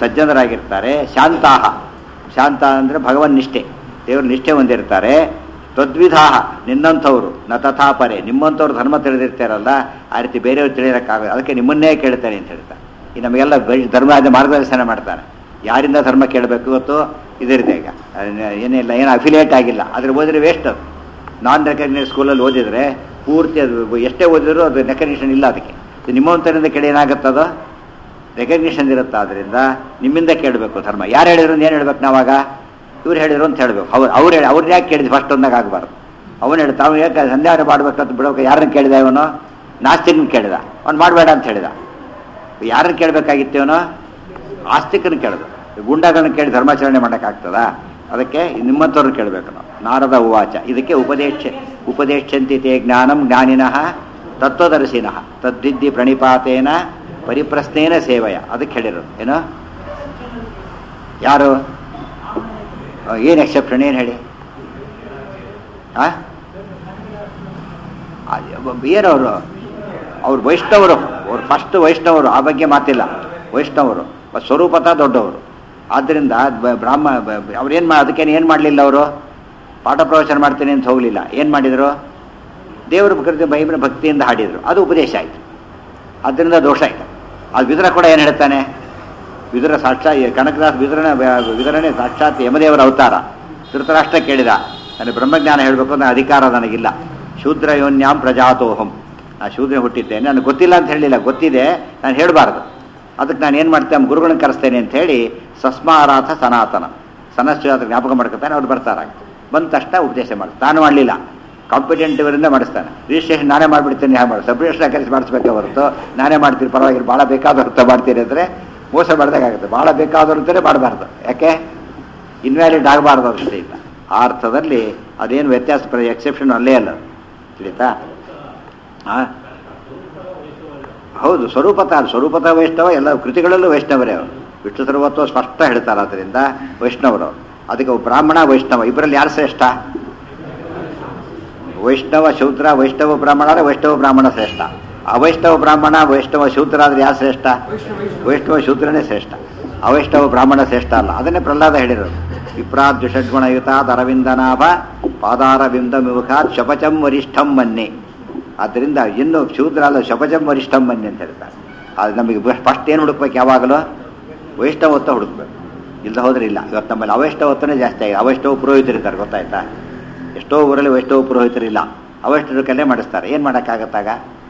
ಸಜ್ಜನರಾಗಿರ್ತಾರೆ ಶಾಂತಾಹ ಶಾಂತ ಅಂದರೆ ಭಗವನ್ ನಿಷ್ಠೆ ದೇವ್ರ ನಿಷ್ಠೆ ಹೊಂದಿರ್ತಾರೆ ತದ್ವಿಧಾ ನಿನ್ನಂಥವ್ರು ನ ತಥಾಪರೆ ನಿಮ್ಮಂಥವ್ರು ಧರ್ಮ ತಿಳಿದಿರ್ತಾರಲ್ಲ ಆ ರೀತಿ ಬೇರೆಯವ್ರು ತಿಳಿಯೋಕ್ಕಾಗಲ್ಲ ಅದಕ್ಕೆ ನಿಮ್ಮನ್ನೇ ಕೇಳ್ತಾನೆ ಅಂತ ಹೇಳ್ತಾರೆ ಈ ನಮಗೆಲ್ಲ ಬೆ- ಧರ್ಮದ ಮಾರ್ಗದರ್ಶನ ಮಾಡ್ತಾನೆ ಯಾರಿಂದ ಧರ್ಮ ಕೇಳಬೇಕು ಇವತ್ತು ಇದರಿದೆ ಈಗ ಅಹ್ ಏನಿಲ್ಲ ಏನು ಅಫಿಲಿಯೇಟ್ ಆಗಿಲ್ಲ ಅದ್ರ ಓದಿದ್ರೆ ವೇಸ್ಟ್ ಅದು ನಾನ್ ರೆಕಗ್ನೈಸ್ ಸ್ಕೂಲಲ್ಲಿ ಓದಿದ್ರೆ ಪೂರ್ತಿ ಅದು ಎಷ್ಟೇ ಓದಿದ್ರು ಅದು ರೆಕಗ್ನಿಷನ್ ಇಲ್ಲ ಅದಕ್ಕೆ ಇದು ನಿಮ್ಮಂಥರಿಂದ ಕೇಳಿ ಏನಾಗುತ್ತದೋ ರೆಕಗ್ನಿಷನ್ ಇರುತ್ತೆ ಆದ್ದರಿಂದ ನಿಮ್ಮಿಂದ ಕೇಳಬೇಕು ಧರ್ಮ ಯಾರು ಹೇಳಿದ್ರು ಏನು ಹೇಳ್ಬೇಕು ನಾವಾಗ ಇವ್ರು ಹೇಳಿದ್ರು ಅಂತ ಹೇಳ್ಬೇಕು ಅವ್ರು ಅವ್ರು ಹೇಳಿ ಅವ್ರನ್ನ ಯಾಕೆ ಕೇಳಿದ್ ಫಸ್ಟ್ ಒಂದಾಗ ಆಗಬಾರ್ದು ಅವನು ಹೇಳ್ತಾ ಅವ್ನು ಯಾಕೆ ಸಂಧ್ಯಾವನೆ ಮಾಡ್ಬೇಕಂತ ಬಿಡೋಕೆ ಯಾರನ್ನ ಕೇಳಿದ ಇವನು ನಾಸ್ತಿಕನ್ ಕೇಳಿದ ಅವ್ನು ಮಾಡಬೇಡ ಅಂತ ಹೇಳಿದ ಯಾರನ್ನ ಕೇಳಬೇಕಾಗಿತ್ತು ಇವನು ಆಸ್ತಿಕನ ಕೇಳಿದ ಗುಂಡಗಳನ್ನ ಕೇಳಿ ಧರ್ಮಾಚರಣೆ ಮಾಡೋಕ್ಕಾಗ್ತದ ಅದಕ್ಕೆ ನಿಮ್ಮಂಥವ್ರನ್ನ ಕೇಳಬೇಕು ನಾವು ನಾರದ ಉವಾಚ ಇದಕ್ಕೆ ಉಪದೇಶ ಉಪದೇಶಂತಿ ತೇ ಜ್ಞಾನಂ ಜ್ಞಾನಿನಃ ತತ್ವದರ್ಶಿನಃ ತದ್ವಿದ್ಧಿ ಪ್ರಣಿಪಾತೇನ ಪರಿಪ್ರಶ್ನೇನ ಸೇವೆಯ ಅದಕ್ಕೆ ಹೇಳಿರೋದು ಏನು ಯಾರು ಏನು ಎಕ್ಸೆಪ್ಷನ್ ಏನು ಹೇಳಿ ಆ ಏನವರು ಅವ್ರು ವೈಷ್ಣವರು ಅವ್ರು ಫಸ್ಟ್ ವೈಷ್ಣವರು ಆ ಬಗ್ಗೆ ಮಾತಿಲ್ಲ ವೈಷ್ಣವರು ಮತ್ತು ಸ್ವರೂಪತ ದೊಡ್ಡವರು ಆದ್ದರಿಂದ ಬ- ಬ್ರಾಹ್ಮ ಅವ್ರೇನು ಮಾ ಅದಕ್ಕೇನು ಏನು ಮಾಡಲಿಲ್ಲ ಅವರು ಪಾಠ ಪ್ರವಚನ ಮಾಡ್ತೀನಿ ಅಂತ ಹೋಗಲಿಲ್ಲ ಏನು ಮಾಡಿದರು ದೇವರ ಕೃತಿ ಬೈಬಲ್ ಭಕ್ತಿಯಿಂದ ಹಾಡಿದರು ಅದು ಉಪದೇಶ ಆಯಿತು ಅದರಿಂದ ದೋಷ ಆಯಿತು ಅದು ವಿದುರ ಕೂಡ ಏನು ಹೇಳ್ತಾನೆ ವಿದುರ ಸಾಕ್ಷಾತ್ ಕನಕದಾಸ್ ವಿದುರನ ವಿದುರನೇ ಸಾಕ್ಷಾತ್ ಯಮದೇವರ ಅವತಾರ ಧೃತರಾಷ್ಟ್ರ ಕೇಳಿದ ನನಗೆ ಬ್ರಹ್ಮಜ್ಞಾನ ಹೇಳಬೇಕು ಅನ್ನೋ ಅಧಿಕಾರ ನನಗಿಲ್ಲ ಶೂದ್ರ ಯೋನ್ಯಾಂ ಪ್ರಜಾತೋಹಂ ನಾ ಶೂದ್ರ ಹುಟ್ಟಿದ್ದೇನೆ ನನಗೆ ಗೊತ್ತಿಲ್ಲ ಅಂತ ಹೇಳಲಿಲ್ಲ ಗೊತ್ತಿದೆ ನಾನು ಹೇಳಬಾರ್ದು ಅದಕ್ಕೆ ನಾನು ಏನು ಮಾಡ್ತೇನೆ ಗುರುಗಳನ್ನ ಕರೆಸ್ತೇನೆ ಅಂತ ಹೇಳಿ ಸಸ್ಮಾರಾಥ ಸನಾತನ ಸನಶ್ಚ ಜ್ಞಾಪಕ ಮಾಡ್ಕೊತಾನೆ ಅವ್ರು ಬರ್ತಾರೆ ಬಂದ ತಕ್ಷಣ ಉಪದೇಶ ಮಾಡ್ತಾರೆ ತಾನು ಮಾಡಲಿಲ್ಲ ಕಾಂಪಿಟೆಂಟ್ ಇವರಿಂದ ಮಾಡಿಸ್ತಾನೆ ರಿಜಿಸ್ಟ್ರೇಷನ್ ನಾನೇ ಮಾಡಿಬಿಡ್ತೀನಿ ಯಾವ ಮಾಡಿ ಸಬ್ ರಿಜಿಸ್ಟ್ರಾ ಕೆಲಸ ಮಾಡಿಸ್ಬೇಕೆ ಹೊರತು ನಾನೇ ಮಾಡ್ತೀನಿ ಪರವಾಗಿಲ್ಲ ಭಾಳ ಬೇಕಾದವ್ರ ಮಾಡ್ತೀನಿ ಅಂದರೆ ಮೋಸ ಮಾಡ್ದಾಗುತ್ತೆ ಭಾಳ ಬೇಕಾದವ್ರಂತಲೇ ಮಾಡಬಾರ್ದು ಯಾಕೆ ಇನ್ವ್ಯಾಲಿಡ್ ಆಗಬಾರ್ದು ಅವ್ರ ದೃಷ್ಟಿಯಿಂದ ಆ ಅರ್ಥದಲ್ಲಿ ಅದೇನು ವ್ಯತ್ಯಾಸ ಎಕ್ಸೆಪ್ಷನ್ ಅಲ್ಲೇ ಅಲ್ಲ ತಿಳಿತಾ ಆ? ಹೌದು ಸ್ವರೂಪತ ಅದು ಸ್ವರೂಪತ ವೈಷ್ಣವ ಎಲ್ಲ ಕೃತಿಗಳಲ್ಲೂ ವೈಷ್ಣವರೇ ಅವರು ವಿಷ್ಣು ಸರ್ವತ್ವ ಸ್ಪಷ್ಟ ಹೇಳ್ತಾರೆ ಅದರಿಂದ ವೈಷ್ಣವರು ಅದಕ್ಕೆ ಒಬ್ಬ ಬ್ರಾಹ್ಮಣ ವೈಷ್ಣವ ಇಬ್ಬರಲ್ಲಿ ಯಾರು ಶ್ರೇಷ್ಠ ವೈಷ್ಣವ ಶೂದ್ರ ವೈಷ್ಣವ ಬ್ರಾಹ್ಮಣ ಆದರೆ ವೈಷ್ಣವ ಬ್ರಾಹ್ಮಣ ಶ್ರೇಷ್ಠ ಅವೈಷ್ಣವ ಬ್ರಾಹ್ಮಣ ವೈಷ್ಣವ ಶೂದ್ರ ಆದರೆ ಯಾರು ಶ್ರೇಷ್ಠ ವೈಷ್ಣವ ಶೂದ್ರನೇ ಶ್ರೇಷ್ಠ ಅವೈಷ್ಣವ ಬ್ರಾಹ್ಮಣ ಶ್ರೇಷ್ಠ ಅಲ್ಲ ಅದನ್ನೇ ಪ್ರಹ್ಲಾದ ಹೇಳಿರೋದು ವಿಪ್ರಾದ್ ಷಡ್ಗುಣಯುತಾದ್ ಅರವಿಂದನಾಭ ಪಾದಾರವಿಂದ ವಿಮುಖಾತ್ ಶಪಚಂ ವರಿಷ್ಠಂ ಮನ್ನೆ ಆದ್ದರಿಂದ ಇನ್ನು ಶೂದ್ರ ಅಲ್ಲ ಶಪಚಂ ವರಿಷ್ಠಂ ಮನ್ನೆ ಅಂತ ಹೇಳ್ತಾರೆ ಅದು ನಮಗೆ ಫಸ್ಟ್ ಏನು ಹುಡುಕ್ಬೇಕು ಯಾವಾಗಲೂ ವೈಷ್ಣವತ್ವ ಹುಡುಕ್ಬೇಕು ಇಲ್ಲದ ಹೋದ್ರೆ ಇಲ್ಲ ಇವತ್ತು ನಮ್ಮಲ್ಲಿ ಅವೈಷ್ಣವತ್ವನೇ ಜಾಸ್ತಿ ಆಗಿದೆ ಅವೈಷ್ಣವ ಪುರೋಹಿತರಿದ್ದಾರೆ ಗೊತ್ತಾಯ್ತಾ ಎಷ್ಟೋ ಊರಲ್ಲಿ ವೈಷ್ಣವ ಪುರೋಹಿತರಿಲ್ಲ ಅವೈಷ್ಣವರು ಕಲೆ ಮಾಡಿಸ್ತಾರೆ ಏನು ಮಾಡೋಕ್ಕಾಗತ್ತಾಗ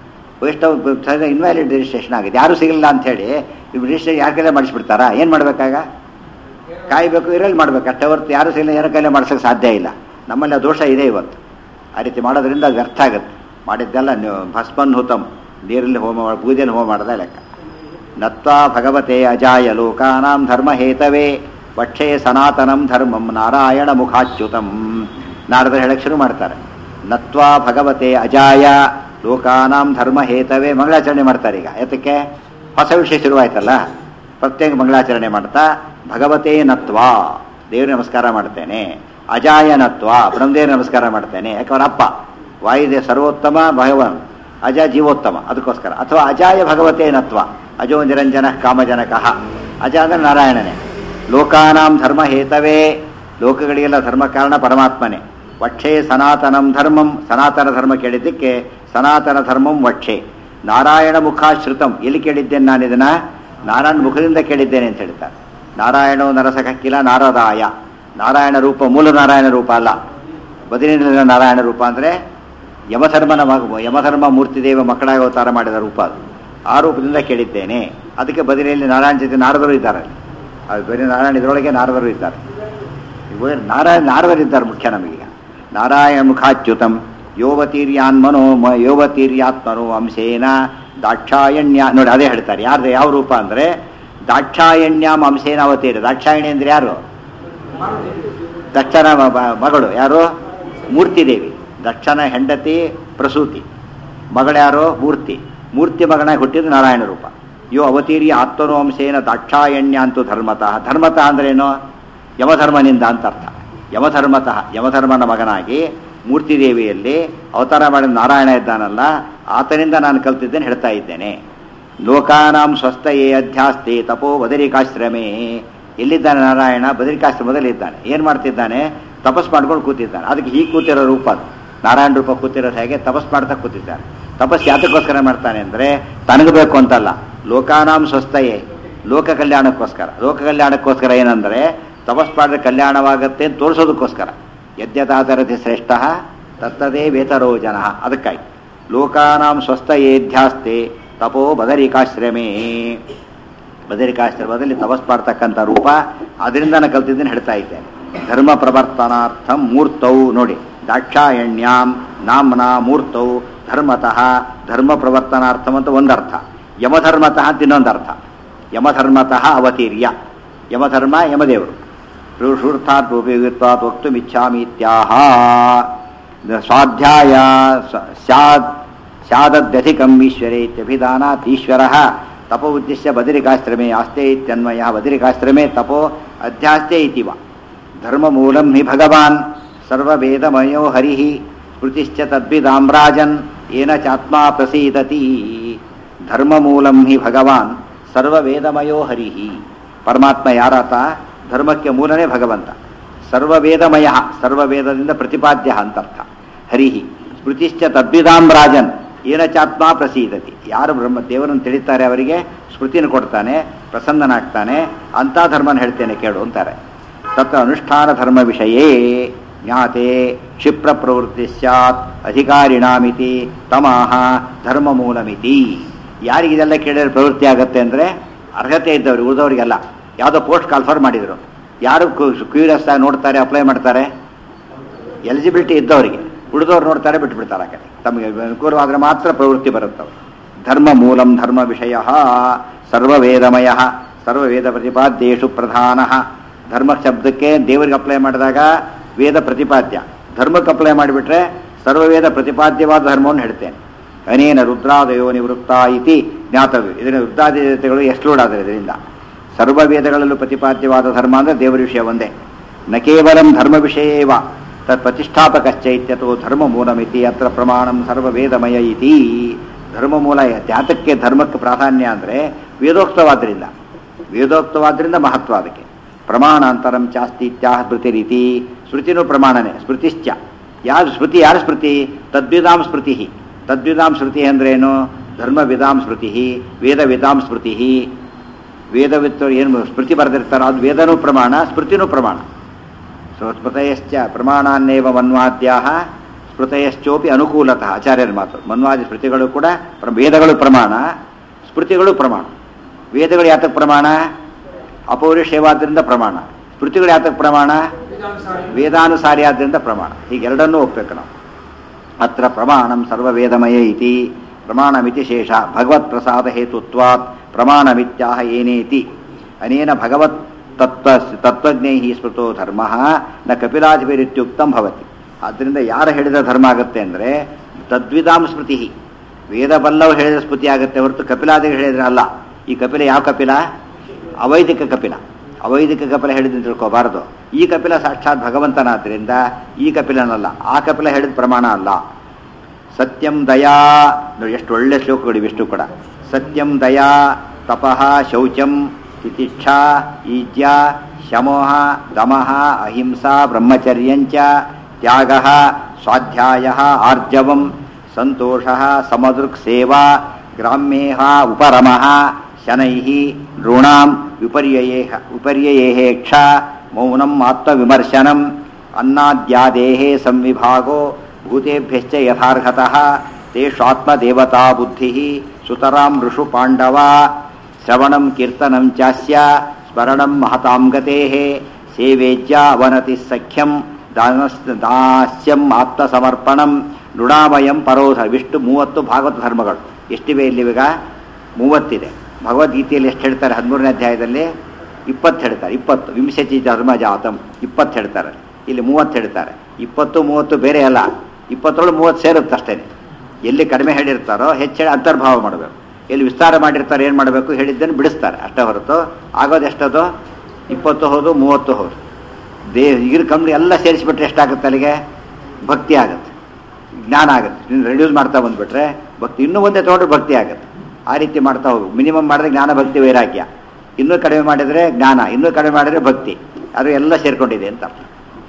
ವೈಷ್ಣವ ಇನ್ವ್ಯಾಲಿಡ್ ರಿಜಿಸ್ಟ್ರೇಷನ್ ಆಗಿದೆ ಯಾರೂ ಸಿಗಲಿಲ್ಲ ಅಂಥೇಳಿ ಇವ್ ರಿಜಿಸ್ಟ್ರೇಷನ್ ಯಾರ ಕೈಲೇ ಮಾಡಿಸ್ಬಿಡ್ತಾರಾ ಏನು ಮಾಡಬೇಕಾಗ ಕಾಯಬೇಕು ಇರಲ್ಲಿ ಮಾಡ್ಬೇಕು ಅಷ್ಟೇ ಹೊರತು ಯಾರು ಸಿಗಲಿಲ್ಲ ಯಾರ ಕೈಲೇ ಮಾಡ್ಸೋಕ್ಕೆ ಸಾಧ್ಯ ಇಲ್ಲ ನಮ್ಮಲ್ಲಿ ಆ ದೋಷ ಇದೆ ಇವತ್ತು ಆ ರೀತಿ ಮಾಡೋದ್ರಿಂದ ಅದು ವ್ಯರ್ಥ ಆಗುತ್ತೆ ಮಾಡಿದ್ದೆಲ್ಲ ನೀವು ಭಸ್ಮನ್ ಹುತಂ ನೀರಲ್ಲಿ ಹೋಮ ಮಾಡಿ ಪೂಜೆಯಲ್ಲಿ ಹೋಮ ಮಾಡೋದೇ ಲೆಕ್ಕ ನತ್ವಾ ಭಗವತೆ ಅಜಾಯ ಲೋಕಾನಾಂ ಧರ್ಮ ಹೇತವೇ ವಕ್ಷೇ ಸನಾತನಂ ಧರ್ಮಂ ನಾರಾಯಣ ಮುಖಾಚ್ಯುತಂ ನಾರದ ಹೇಳಕ್ಕೆ ಶುರು ಮಾಡ್ತಾರೆ ನತ್ವಾ ಭಗವತೆ ಅಜಾಯ ಲೋಕಾನಾಂ ಧರ್ಮ ಹೇತವೇ ಮಂಗಳಾಚರಣೆ ಮಾಡ್ತಾರೆ ಈಗ ಯಾತಕ್ಕೆ ಹೊಸ ವಿಷಯ ಶುರುವಾಯ್ತಲ್ಲ ಪ್ರತ್ಯೇಕ ಮಂಗಳಾಚರಣೆ ಮಾಡ್ತಾ ಭಗವತೇ ನತ್ವಾ ದೇವ್ರಿಗೆ ನಮಸ್ಕಾರ ಮಾಡ್ತೇನೆ ಅಜಾಯ ನತ್ವ ಬ್ರಹ್ಮದೇವ್ರಿಗೆ ನಮಸ್ಕಾರ ಮಾಡ್ತೇನೆ ಯಾಕೆ ಅವರ ಅಪ್ಪ ವಾಯುದೇ ಸರ್ವೋತ್ತಮ ಭಗವನ್ ಅಜ ಜೀವೋತ್ತಮ ಅದಕ್ಕೋಸ್ಕರ ಅಥವಾ ಅಜಾಯ ಭಗವತೇ ನತ್ವ ಅಜೋ ನಿರಂಜನ ಕಾಮಜನಕಃ ಅಜ ಅಂದ್ರೆ ನಾರಾಯಣನೇ ಲೋಕಾನಾಂ ಧರ್ಮ ಹೇತವೇ ಲೋಕಗಳಿಗೆಲ್ಲ ಧರ್ಮ ಕಾರಣ ಪರಮಾತ್ಮನೇ ವಕ್ಷೇ ಸನಾತನಂ ಧರ್ಮಂ ಸನಾತನ ಧರ್ಮ ಕೇಳಿದ್ದಕ್ಕೆ ಸನಾತನ ಧರ್ಮಂ ವಕ್ಷೆ ನಾರಾಯಣ ಮುಖಾಶ್ರಿತಂ ಎಲ್ಲಿ ಕೇಳಿದ್ದೇನೆ ನಾನು ಇದನ್ನ ನಾರಾಯಣ ಮುಖದಿಂದ ಕೇಳಿದ್ದೇನೆ ಅಂತ ಹೇಳ್ತಾರೆ ನಾರಾಯಣೋ ನರಸಕಕ್ಕಿಲ ನಾರದಾಯ ನಾರಾಯಣ ರೂಪ ಮೂಲ ನಾರಾಯಣ ರೂಪ ಅಲ್ಲ ಬದಲಿನ ನಾರಾಯಣ ರೂಪ ಅಂದರೆ ಯಮಧರ್ಮನ ಮಗ ಯಮಧರ್ಮ ಮೂರ್ತಿದೇವ ಮಕ್ಕಳಾಗಿ ಅವತಾರ ಮಾಡಿದ ರೂಪ ಅದು ಆ ರೂಪದಿಂದ ಕೇಳಿದ್ದೇನೆ ಅದಕ್ಕೆ ಬದಲಿಯಲ್ಲಿ ನಾರಾಯಣ ಜೊತೆ ನಾರದರು ಇದ್ದಾರೆ ಅದು ಬೇರೆ ನಾರಾಯಣ ಇದರೊಳಗೆ ನಾರದರು ಇದ್ದಾರೆ ಇವರು ನಾರಾಯಣ ನಾರದರಿದ್ದಾರೆ ಮುಖ್ಯ ನಮಗೀಗ ನಾರಾಯಣ ಮುಖಾಚ್ಯುತಂ ಯೋವತೀರ್ಯಾನ್ಮನೋ ಮ ಯೋವತೀರ್ಯಾತ್ಮನೋ ಅಂಶೇನ ದಾಕ್ಷಾಯಣ್ಯ ನೋಡಿ ಅದೇ ಹೇಳ್ತಾರೆ ಯಾರ್ದು ಯಾವ ರೂಪ ಅಂದರೆ ದಾಕ್ಷಾಯಣ್ಯಾಮ್ ಅಂಶೇನ ಅವತೀರ ದಾಕ್ಷಾಯಣಿ ಅಂದ್ರೆ ಯಾರು ದಕ್ಷನ ಮ- ಮ- ಮಗಳು ಯಾರು ಮೂರ್ತಿದೇವಿ ದಕ್ಷನ ಹೆಂಡತಿ ಪ್ರಸೂತಿ ಮಗಳ್ಯಾರೋ ಮೂರ್ತಿ ಮೂರ್ತಿ ಮಗನಾಗಿ ಹುಟ್ಟಿದ ನಾರಾಯಣ ರೂಪ ಯೋ ಅವತೀರ್ಯ ಆತ್ಮನೋ ಅಂಶೇನ ದಾಕ್ಷಾಯಣ್ಯ ಅಂತೂ ಧರ್ಮತಃ ಧರ್ಮತಃ ಅಂದ್ರೇನು ಯಮಧರ್ಮನಿಂದ ಅಂತ ಅರ್ಥ ಯಮಧರ್ಮತಃ ಯಮಧರ್ಮನ ಮಗನಾಗಿ ಮೂರ್ತಿದೇವಿಯಲ್ಲಿ ಅವತಾರ ಮಾಡಿದ ನಾರಾಯಣ ಇದ್ದಾನಲ್ಲ ಆತನಿಂದ ನಾನು ಕಲ್ತಿದ್ದೇನೆ ಹೇಳ್ತಾ ಇದ್ದೇನೆ ಲೋಕಾನಾಂ ಸ್ವಸ್ಥಯೇ ಅಧ್ಯಾಸ್ತಿ ತಪೋ ಬದರಿಕಾಶ್ರಮೇ ಎಲ್ಲಿದ್ದಾನೆ ನಾರಾಯಣ ಬದರಿಕಾಶ್ರಮದಲ್ಲಿ ಇದ್ದಾನೆ ಏನು ಮಾಡ್ತಿದ್ದಾನೆ ತಪಸ್ ಮಾಡ್ಕೊಂಡು ಕೂತಿದ್ದಾನೆ ಅದಕ್ಕೆ ಹೀಗೆ ಕೂತಿರೋ ರೂಪ ಅದು ನಾರಾಯಣ ರೂಪ ಕೂತಿರೋದು ಹೇಗೆ ತಪಸ್ ಮಾಡ್ತಾ ಕೂತಿದ್ದಾನೆ ತಪಸ್ ಯಾತಕ್ಕೋಸ್ಕರ ಮಾಡ್ತಾನೆ ಅಂದರೆ ತನಗೆ ಬೇಕು ಅಂತಲ್ಲ ಲೋಕಾನಾಂ ಸ್ವಸ್ಥಯೇ ಲೋಕ ಕಲ್ಯಾಣಕ್ಕೋಸ್ಕರ ಲೋಕ ಕಲ್ಯಾಣಕ್ಕೋಸ್ಕರ ಏನಂದರೆ ತಪಸ್ ಮಾಡಿದ್ರೆ ಕಲ್ಯಾಣವಾಗತ್ತೆ ಅಂತ ತೋರಿಸೋದಕ್ಕೋಸ್ಕರ ಯದ್ಯತಾತರತಿ ಶ್ರೇಷ್ಠ ತತ್ತದೇ ವೇತರೋ ಜನ ಅದಕ್ಕಾಗಿ ಲೋಕಾನಾಂ ಸ್ವಸ್ಥಯೇಧ್ಯಾಸ್ತೆ ತಪೋ ಬದರಿಕಾಶ್ರಮೇ ಬದರಿಕಾಶ್ರಮದಲ್ಲಿ ತಪಸ್ ಮಾಡ್ತಕ್ಕಂಥ ರೂಪ ಅದರಿಂದ ನಾನು ಕಲ್ತಿದ್ದೇನೆ ಹೇಳ್ತಾ ಇದ್ದೇನೆ ಧರ್ಮ ಪ್ರವರ್ತನಾರ್ಥಂ ಮೂರ್ತೌ ನೋಡಿ ದಾಕ್ಷಾಯಣ್ಯಾಂ ನಾಮ್ನ ಮೂರ್ತೌ ಧರ್ಮತಃ ಧರ್ಮ ಪ್ರವರ್ತನಾರ್ಥಂ ಅಂತ ಒಂದರ್ಥ ಯಮಧರ್ಮತಃ ಅಂತ ಇನ್ನೊಂದು ಅರ್ಥ ಯಮಧರ್ಮತಃ ಅವತೀರ್ಯ ಯಮಧರ್ಮ ಯಮದೇವರು ಶೂರ್ಥಾತ್ ಉಪಯೋಗಿತ್ವಾತ್ ವಕ್ತುಮಿಚ್ಛಾಮಿ ಇತ್ಯಾಹ ಸ್ವಾಧ್ಯಾಯ ಸ- ಸ್ಯಾದ್ ಸ್ಯಾದದ್ಯಧಿಕಂ ಈಶ್ವರೇ ಇತ್ಯಭಿಧಾನಾತ್ ಈಶ್ವರ ತಪೋ ಉದ್ದೇಶ್ಯ ಬದರಿಕಾಶ್ರಮೇ ಆಸ್ತೆ ಇತ್ಯನ್ವಯ ಬದರಿಕಾಶ್ರಮೇ ತಪೋ ಅಧ್ಯಾಸ್ತೆ ಇತಿವ ಧರ್ಮಮೂಲಂ ಹಿ ಭಗವಾನ್ ಸರ್ವವೇದಮಯೋ ಹರಿ ಸ್ಮೃತಿಶ್ಚ ತದ್ವಿದಾಮ್ರಾಜನ್ ಏನ ಚಾತ್ಮ ಪ್ರಸೀದತಿ ಧರ್ಮಮೂಲಂ ಹಿ ಭಗವಾನ್ ಸರ್ವವೇದಮಯೋ ಹರಿ ಪರಮಾತ್ಮ ಯಾರಾತ ಧರ್ಮಕ್ಕೆ ಮೂಲನೇ ಭಗವಂತ ಸರ್ವವೇದಮಯ ಸರ್ವವೇದದಿಂದ ಪ್ರತಿಪಾದ್ಯ ಅಂತರ್ಥ ಹರಿ ಸ್ಮೃತಿಶ್ಚ ತದ್ವಿದಾಮ್ರಾಜನ್ ಏನ ಚಾತ್ಮ ಪ್ರಸೀದತಿ ಯಾರು ಬ್ರಹ್ಮ ದೇವರನ್ನು ತಿಳಿತಾರೆ ಅವರಿಗೆ ಸ್ಮೃತಿನ ಕೊಡ್ತಾನೆ ಪ್ರಸನ್ನನಾಗ್ತಾನೆ ಅಂಥ ಧರ್ಮನ ಹೇಳ್ತೇನೆ ಕೇಳು ಅಂತಾರೆ ತತ್ರ ಅನುಷ್ಠಾನ ಧರ್ಮ ವಿಷಯೇ ಜ್ಞಾತೆ ಕ್ಷಿಪ್ರ ಪ್ರವೃತ್ತಿ ಸ್ಯಾತ್ ಅಧಿಕಾರಿಣಾಮಿತಿ ತಮಾಹ ಧರ್ಮ ಮೂಲಮಿತಿ ಯಾರಿಗೆ ಇದೆಲ್ಲ ಕೇಳಿದ್ರೆ ಪ್ರವೃತ್ತಿ ಆಗುತ್ತೆ ಅಂದರೆ ಅರ್ಹತೆ ಇದ್ದವ್ರಿಗೆ ಉಳಿದವರಿಗೆಲ್ಲ ಯಾವುದೋ ಪೋಸ್ಟ್ ಕಾಲ್ಫರ್ ಮಾಡಿದರು ಯಾರು ಕ್ಯೂರಿಯಸ್ ಆಗಿ ನೋಡ್ತಾರೆ ಅಪ್ಲೈ ಮಾಡ್ತಾರೆ ಎಲಿಜಿಬಿಲಿಟಿ ಇದ್ದವರಿಗೆ ಉಳಿದವ್ರು ನೋಡ್ತಾರೆ ಬಿಟ್ಬಿಡ್ತಾರೆ ಆ ಕಡೆ ತಮಗೆ ಅನುಕೂಲವಾದರೆ ಮಾತ್ರ ಪ್ರವೃತ್ತಿ ಬರುತ್ತವೆ ಧರ್ಮ ಮೂಲಂ ಧರ್ಮ ವಿಷಯ ಸರ್ವವೇದಮಯ ಸರ್ವವೇದ ಪ್ರತಿಪಾದ್ಯೇಶು ಪ್ರಧಾನ ಧರ್ಮ ಶಬ್ದಕ್ಕೆ ದೇವರಿಗೆ ಅಪ್ಲೈ ಮಾಡಿದಾಗ ವೇದ ಪ್ರತಿಪಾದ್ಯ ಧರ್ಮಕ್ಕೆ ಅಪ್ಲೈ ಮಾಡಿಬಿಟ್ರೆ ಸರ್ವವೇದ ಪ್ರತಿಪಾದ್ಯವಾದ ಧರ್ಮವನ್ನು ಹೇಳ್ತೇನೆ ಅನೇನ ರುದ್ರಾದಯೋ ನಿವೃತ್ತ ಇತಿ ಜ್ಞಾತವ್ಯ ಇದನ್ನು ರುದ್ರಾದಿ ದೇವತೆಗಳು ಎಕ್ಸ್ಕ್ಲೂಡ್ ಆದರೆ ಇದರಿಂದ ಸರ್ವ ವೇದಗಳಲ್ಲೂ ಪ್ರತಿಪಾದ್ಯವಾದ ಧರ್ಮ ಅಂದರೆ ದೇವರ ವಿಷಯ ಒಂದೇ ನ ಕೇವಲಂ ಧರ್ಮ ವಿಷಯೇವ ತತ್ ಪ್ರತಿಷ್ಠಾಪಕಶ್ಚೈತ್ಯತೋ ಧರ್ಮ ಮೂಲಮಿತಿ ಅತ್ರ ಪ್ರಮಾಣಂ ಸರ್ವವೇದಮಯ ಇತಿ ಧರ್ಮ ಮೂಲ ಜಾತಕ್ಕೆ ಧರ್ಮಕ್ಕೆ ಪ್ರಾಧಾನ್ಯ ಅಂದರೆ ವೇದೋಕ್ತವಾದ್ರಿಂದ ವೇದೋಕ್ತವಾದ್ರಿಂದ ಮಹತ್ವ ಅದಕ್ಕೆ ಪ್ರಮಾಣಾಂತರಂ ಚಾಸ್ತಿ ಇತ್ಯಾಹ ಸ್ಮೃತಿ ರೀತಿ ಸ್ಮೃತಿನೂ ಪ್ರಮಾಣನೇ ಸ್ಮೃತಿಶ್ಚ ಯಾರು ಸ್ಮೃತಿ ಯಾರು ಸ್ಮೃತಿ ತದ್ವಿದಾಂ ಸ್ಮೃತಿ ತದ್ವಿದಾಂ ಸ್ಮೃತಿ ಅಂದ್ರೇನು ಧರ್ಮವಿದಾಂ ಸ್ಮೃತಿ ವೇದವಿದಾಂ ಸ್ಮೃತಿ ವೇದವಿತ್ತು ಏನು ಸ್ಮೃತಿ ಬರೆದಿರ್ತಾರೋ ಅದು ವೇದನೂ ಪ್ರಮಾಣ ಸ್ಮೃತಿನೂ ಪ್ರಮಾಣ ಸೊ ಸ್ಮೃತಯಶ್ಚ ಪ್ರಮಾಣಾನ್ನೇವ ಮನ್ವಾದ್ಯಾ ಸ್ಮೃತಯಶ್ಚೋಪಿ ಅನುಕೂಲತಃ ಆಚಾರ್ಯರ ಮಾತು ಮನ್ವಾದಿ ಸ್ಮೃತಿಗಳು ಕೂಡ ಪ್ರ- ವೇದಗಳು ಪ್ರಮಾಣ ಸ್ಮೃತಿಗಳು ಪ್ರಮಾಣ ವೇದಗಳು ಯಾತಕ್ಕೆ ಪ್ರಮಾಣ ಅಪೌರುಷೇವಾದ್ರಿಂದ ಪ್ರಮಾಣ ಸ್ಮೃತಿಗಳು ಯಾತಕ್ಕೆ ಪ್ರಮಾಣ ವೇದಾನುಸಾರಿ ಆದ್ರಿಂದ ಪ್ರಮಾಣ ಹೀಗೆರಡನ್ನೂ ಒಪ್ಬೇಕು ನಾವು ಅತ್ರ ಪ್ರಮಾಣಂ ಸರ್ವವೇದಮಯ ಇತಿ ಪ್ರಮಾಣಮಿತಿ ಶೇಷ ಭಗವತ್ ಪ್ರಸಾದ ಹೇತುತ್ವಾತ್ ಪ್ರಮಾಣಮಿತ್ಯಾಹ ಏನೇತಿ ಅನೇನ ಭಗವತ್ ತತ್ವ ತತ್ವಜ್ಞೈ ಸ್ಮೃತೋ ಧರ್ಮ ನ ಕಪಿಲಾಧಿಪರಿತ್ಯುಕ್ತಂ ಭವತಿ ಆದ್ದರಿಂದ ಯಾರು ಹೇಳಿದ ಧರ್ಮ ಆಗುತ್ತೆ ಅಂದರೆ ತದ್ವಿದಾಂ ಸ್ಮೃತಿ ವೇದ ಬಲ್ಲವು ಹೇಳಿದ ಸ್ಮೃತಿ ಆಗುತ್ತೆ ಹೊರತು ಕಪಿಲಾದಿಗಳು ಹೇಳಿದ್ರೆ ಅಲ್ಲ ಈ ಕಪಿಲ ಯಾವ ಕಪಿಲ ಅವೈದಿಕ ಕಪಿಲ ಅವೈದಿಕ ಕಪಿಲ ಹೇಳಿದ್ದು ತಿಳ್ಕೋಬಾರದು ಈ ಕಪಿಲ ಸಾಕ್ಷಾತ್ ಭಗವಂತನಾದ್ರಿಂದ ಈ ಕಪಿಲನಲ್ಲ ಆ ಕಪಿಲ ಹೇಳಿದ ಪ್ರಮಾಣ ಅಲ್ಲ ಸತ್ಯಂ ದಯಾ ನೋಡಿ ಎಷ್ಟು ಒಳ್ಳೆ ಶ್ಲೋಕಗಳು ಇವಿಷ್ಟು ಕೂಡ ಸತ್ಯಂ ದಯಾ ತಪಃ ಶೌಚಂ ತಿತಿಕ್ಷಾ ಈಜ್ಯ ಶಮೋಹ ದಮಃ ಅಹಿಂಸಾ ಬ್ರಹ್ಮಚರ್ಯಂಚ ತ್ಯಾಗ ಸ್ವಾಧ್ಯಾಯ ಆರ್ಜವಂ ಸಂತೋಷ ಸಮದೃಕ್ ಸೇವಾ ಗ್ರಾಮ್ಯೇಹ ಉಪರಮಃ ಶನೈ ನೃಣಾಂ ವಿಪರ್ಯಯೇ ವಿಪರ್ಯಯೇ ಕ್ಷ ಮೌನಂ ಆತ್ಮವಿಮರ್ಶನಂ ಅನ್ನಾದ್ಯಾದೇಹೇ ಸಂವಿಭಾಗೋ ಭೂತೇಭ್ಯಶ್ಚ ಯಥಾರ್ಹತಃ ತೇಷಾತ್ಮದೇವತಾ ಬುದ್ಧಿ ಸುತರಾಂ ಋಷು ಪಾಂಡವ ಶ್ರವಣಂ ಕೀರ್ತನಂ ಚಾಸ್ಯ ಸ್ಮರಣಂ ಮಹತಾಂ ಗತೇಃ ಸೇವೇಜ್ಯ ಅವನತಿ ಸಖ್ಯಂ ದಾನಸ್ ದಾಸ್ಯಂ ಆತ್ಮಸಮರ್ಪಣಂ ನೃಣಾಮಯಂ ಪರೋಧ ವಿಷ್ಣು ಮೂವತ್ತು ಭಾಗವತ ಧರ್ಮಗಳು ಎಷ್ಟಿವೆ ಇಲ್ಲಿವೀಗ ಮೂವತ್ತಿದೆ ಭಗವದ್ಗೀತೆಯಲ್ಲಿ ಎಷ್ಟು ಹೇಳ್ತಾರೆ ಹದಿಮೂರನೇ ಅಧ್ಯಾಯದಲ್ಲಿ ಇಪ್ಪತ್ತು ಹೇಳ್ತಾರೆ ಇಪ್ಪತ್ತು ವಿಂಶತಿ ಧರ್ಮ ಜಾತಂ ಇಪ್ಪತ್ತು ಹೇಳ್ತಾರೆ ಇಲ್ಲಿ ಮೂವತ್ತು ಹೇಳ್ತಾರೆ ಇಪ್ಪತ್ತು ಮೂವತ್ತು ಬೇರೆ ಅಲ್ಲ ಇಪ್ಪತ್ತೇಳು ಮೂವತ್ತು ಸೇರುತ್ತೆ ಅಷ್ಟೇ ಎಲ್ಲಿ ಕಡಿಮೆ ಹೇಳಿರ್ತಾರೋ ಹೆಚ್ಚು ಹೇಳಿ ಅಂತರ್ಭಾವ ಮಾಡಬೇಕು ಎಲ್ಲಿ ವಿಸ್ತಾರ ಮಾಡಿರ್ತಾರೆ ಏನು ಮಾಡಬೇಕು ಹೇಳಿದ್ದನ್ನು ಬಿಡಿಸ್ತಾರೆ ಅಷ್ಟೇ ಹೊರತು ಆಗೋದು ಎಷ್ಟದು ಇಪ್ಪತ್ತು ಹೌದು ಮೂವತ್ತು ಹೌದು ದೇ ಇದ್ರ ಕಮ್ಮಿ ಎಲ್ಲ ಸೇರಿಸಿಬಿಟ್ರೆ ಎಷ್ಟಾಗುತ್ತೆ ಅಲ್ಲಿಗೆ ಭಕ್ತಿ ಆಗುತ್ತೆ ಜ್ಞಾನ ಆಗುತ್ತೆ ನೀನು ರೆಡ್ಯೂಸ್ ಮಾಡ್ತಾ ಬಂದ್ಬಿಟ್ರೆ ಭಕ್ತಿ ಇನ್ನೂ ಒಂದೇ ತೊಗೊಂಡ್ರೆ ಭಕ್ತಿ ಆಗುತ್ತೆ ಆ ರೀತಿ ಮಾಡ್ತಾ ಹೋಗು ಮಿನಿಮಮ್ ಮಾಡಿದ್ರೆ ಜ್ಞಾನ ಭಕ್ತಿ ವೈರಾಗ್ಯ ಇನ್ನೂ ಕಡಿಮೆ ಮಾಡಿದರೆ ಜ್ಞಾನ ಇನ್ನೂ ಕಡಿಮೆ ಮಾಡಿದರೆ ಭಕ್ತಿ ಅದು ಎಲ್ಲ ಸೇರ್ಕೊಂಡಿದೆ ಅಂತ ಅರ್ಥ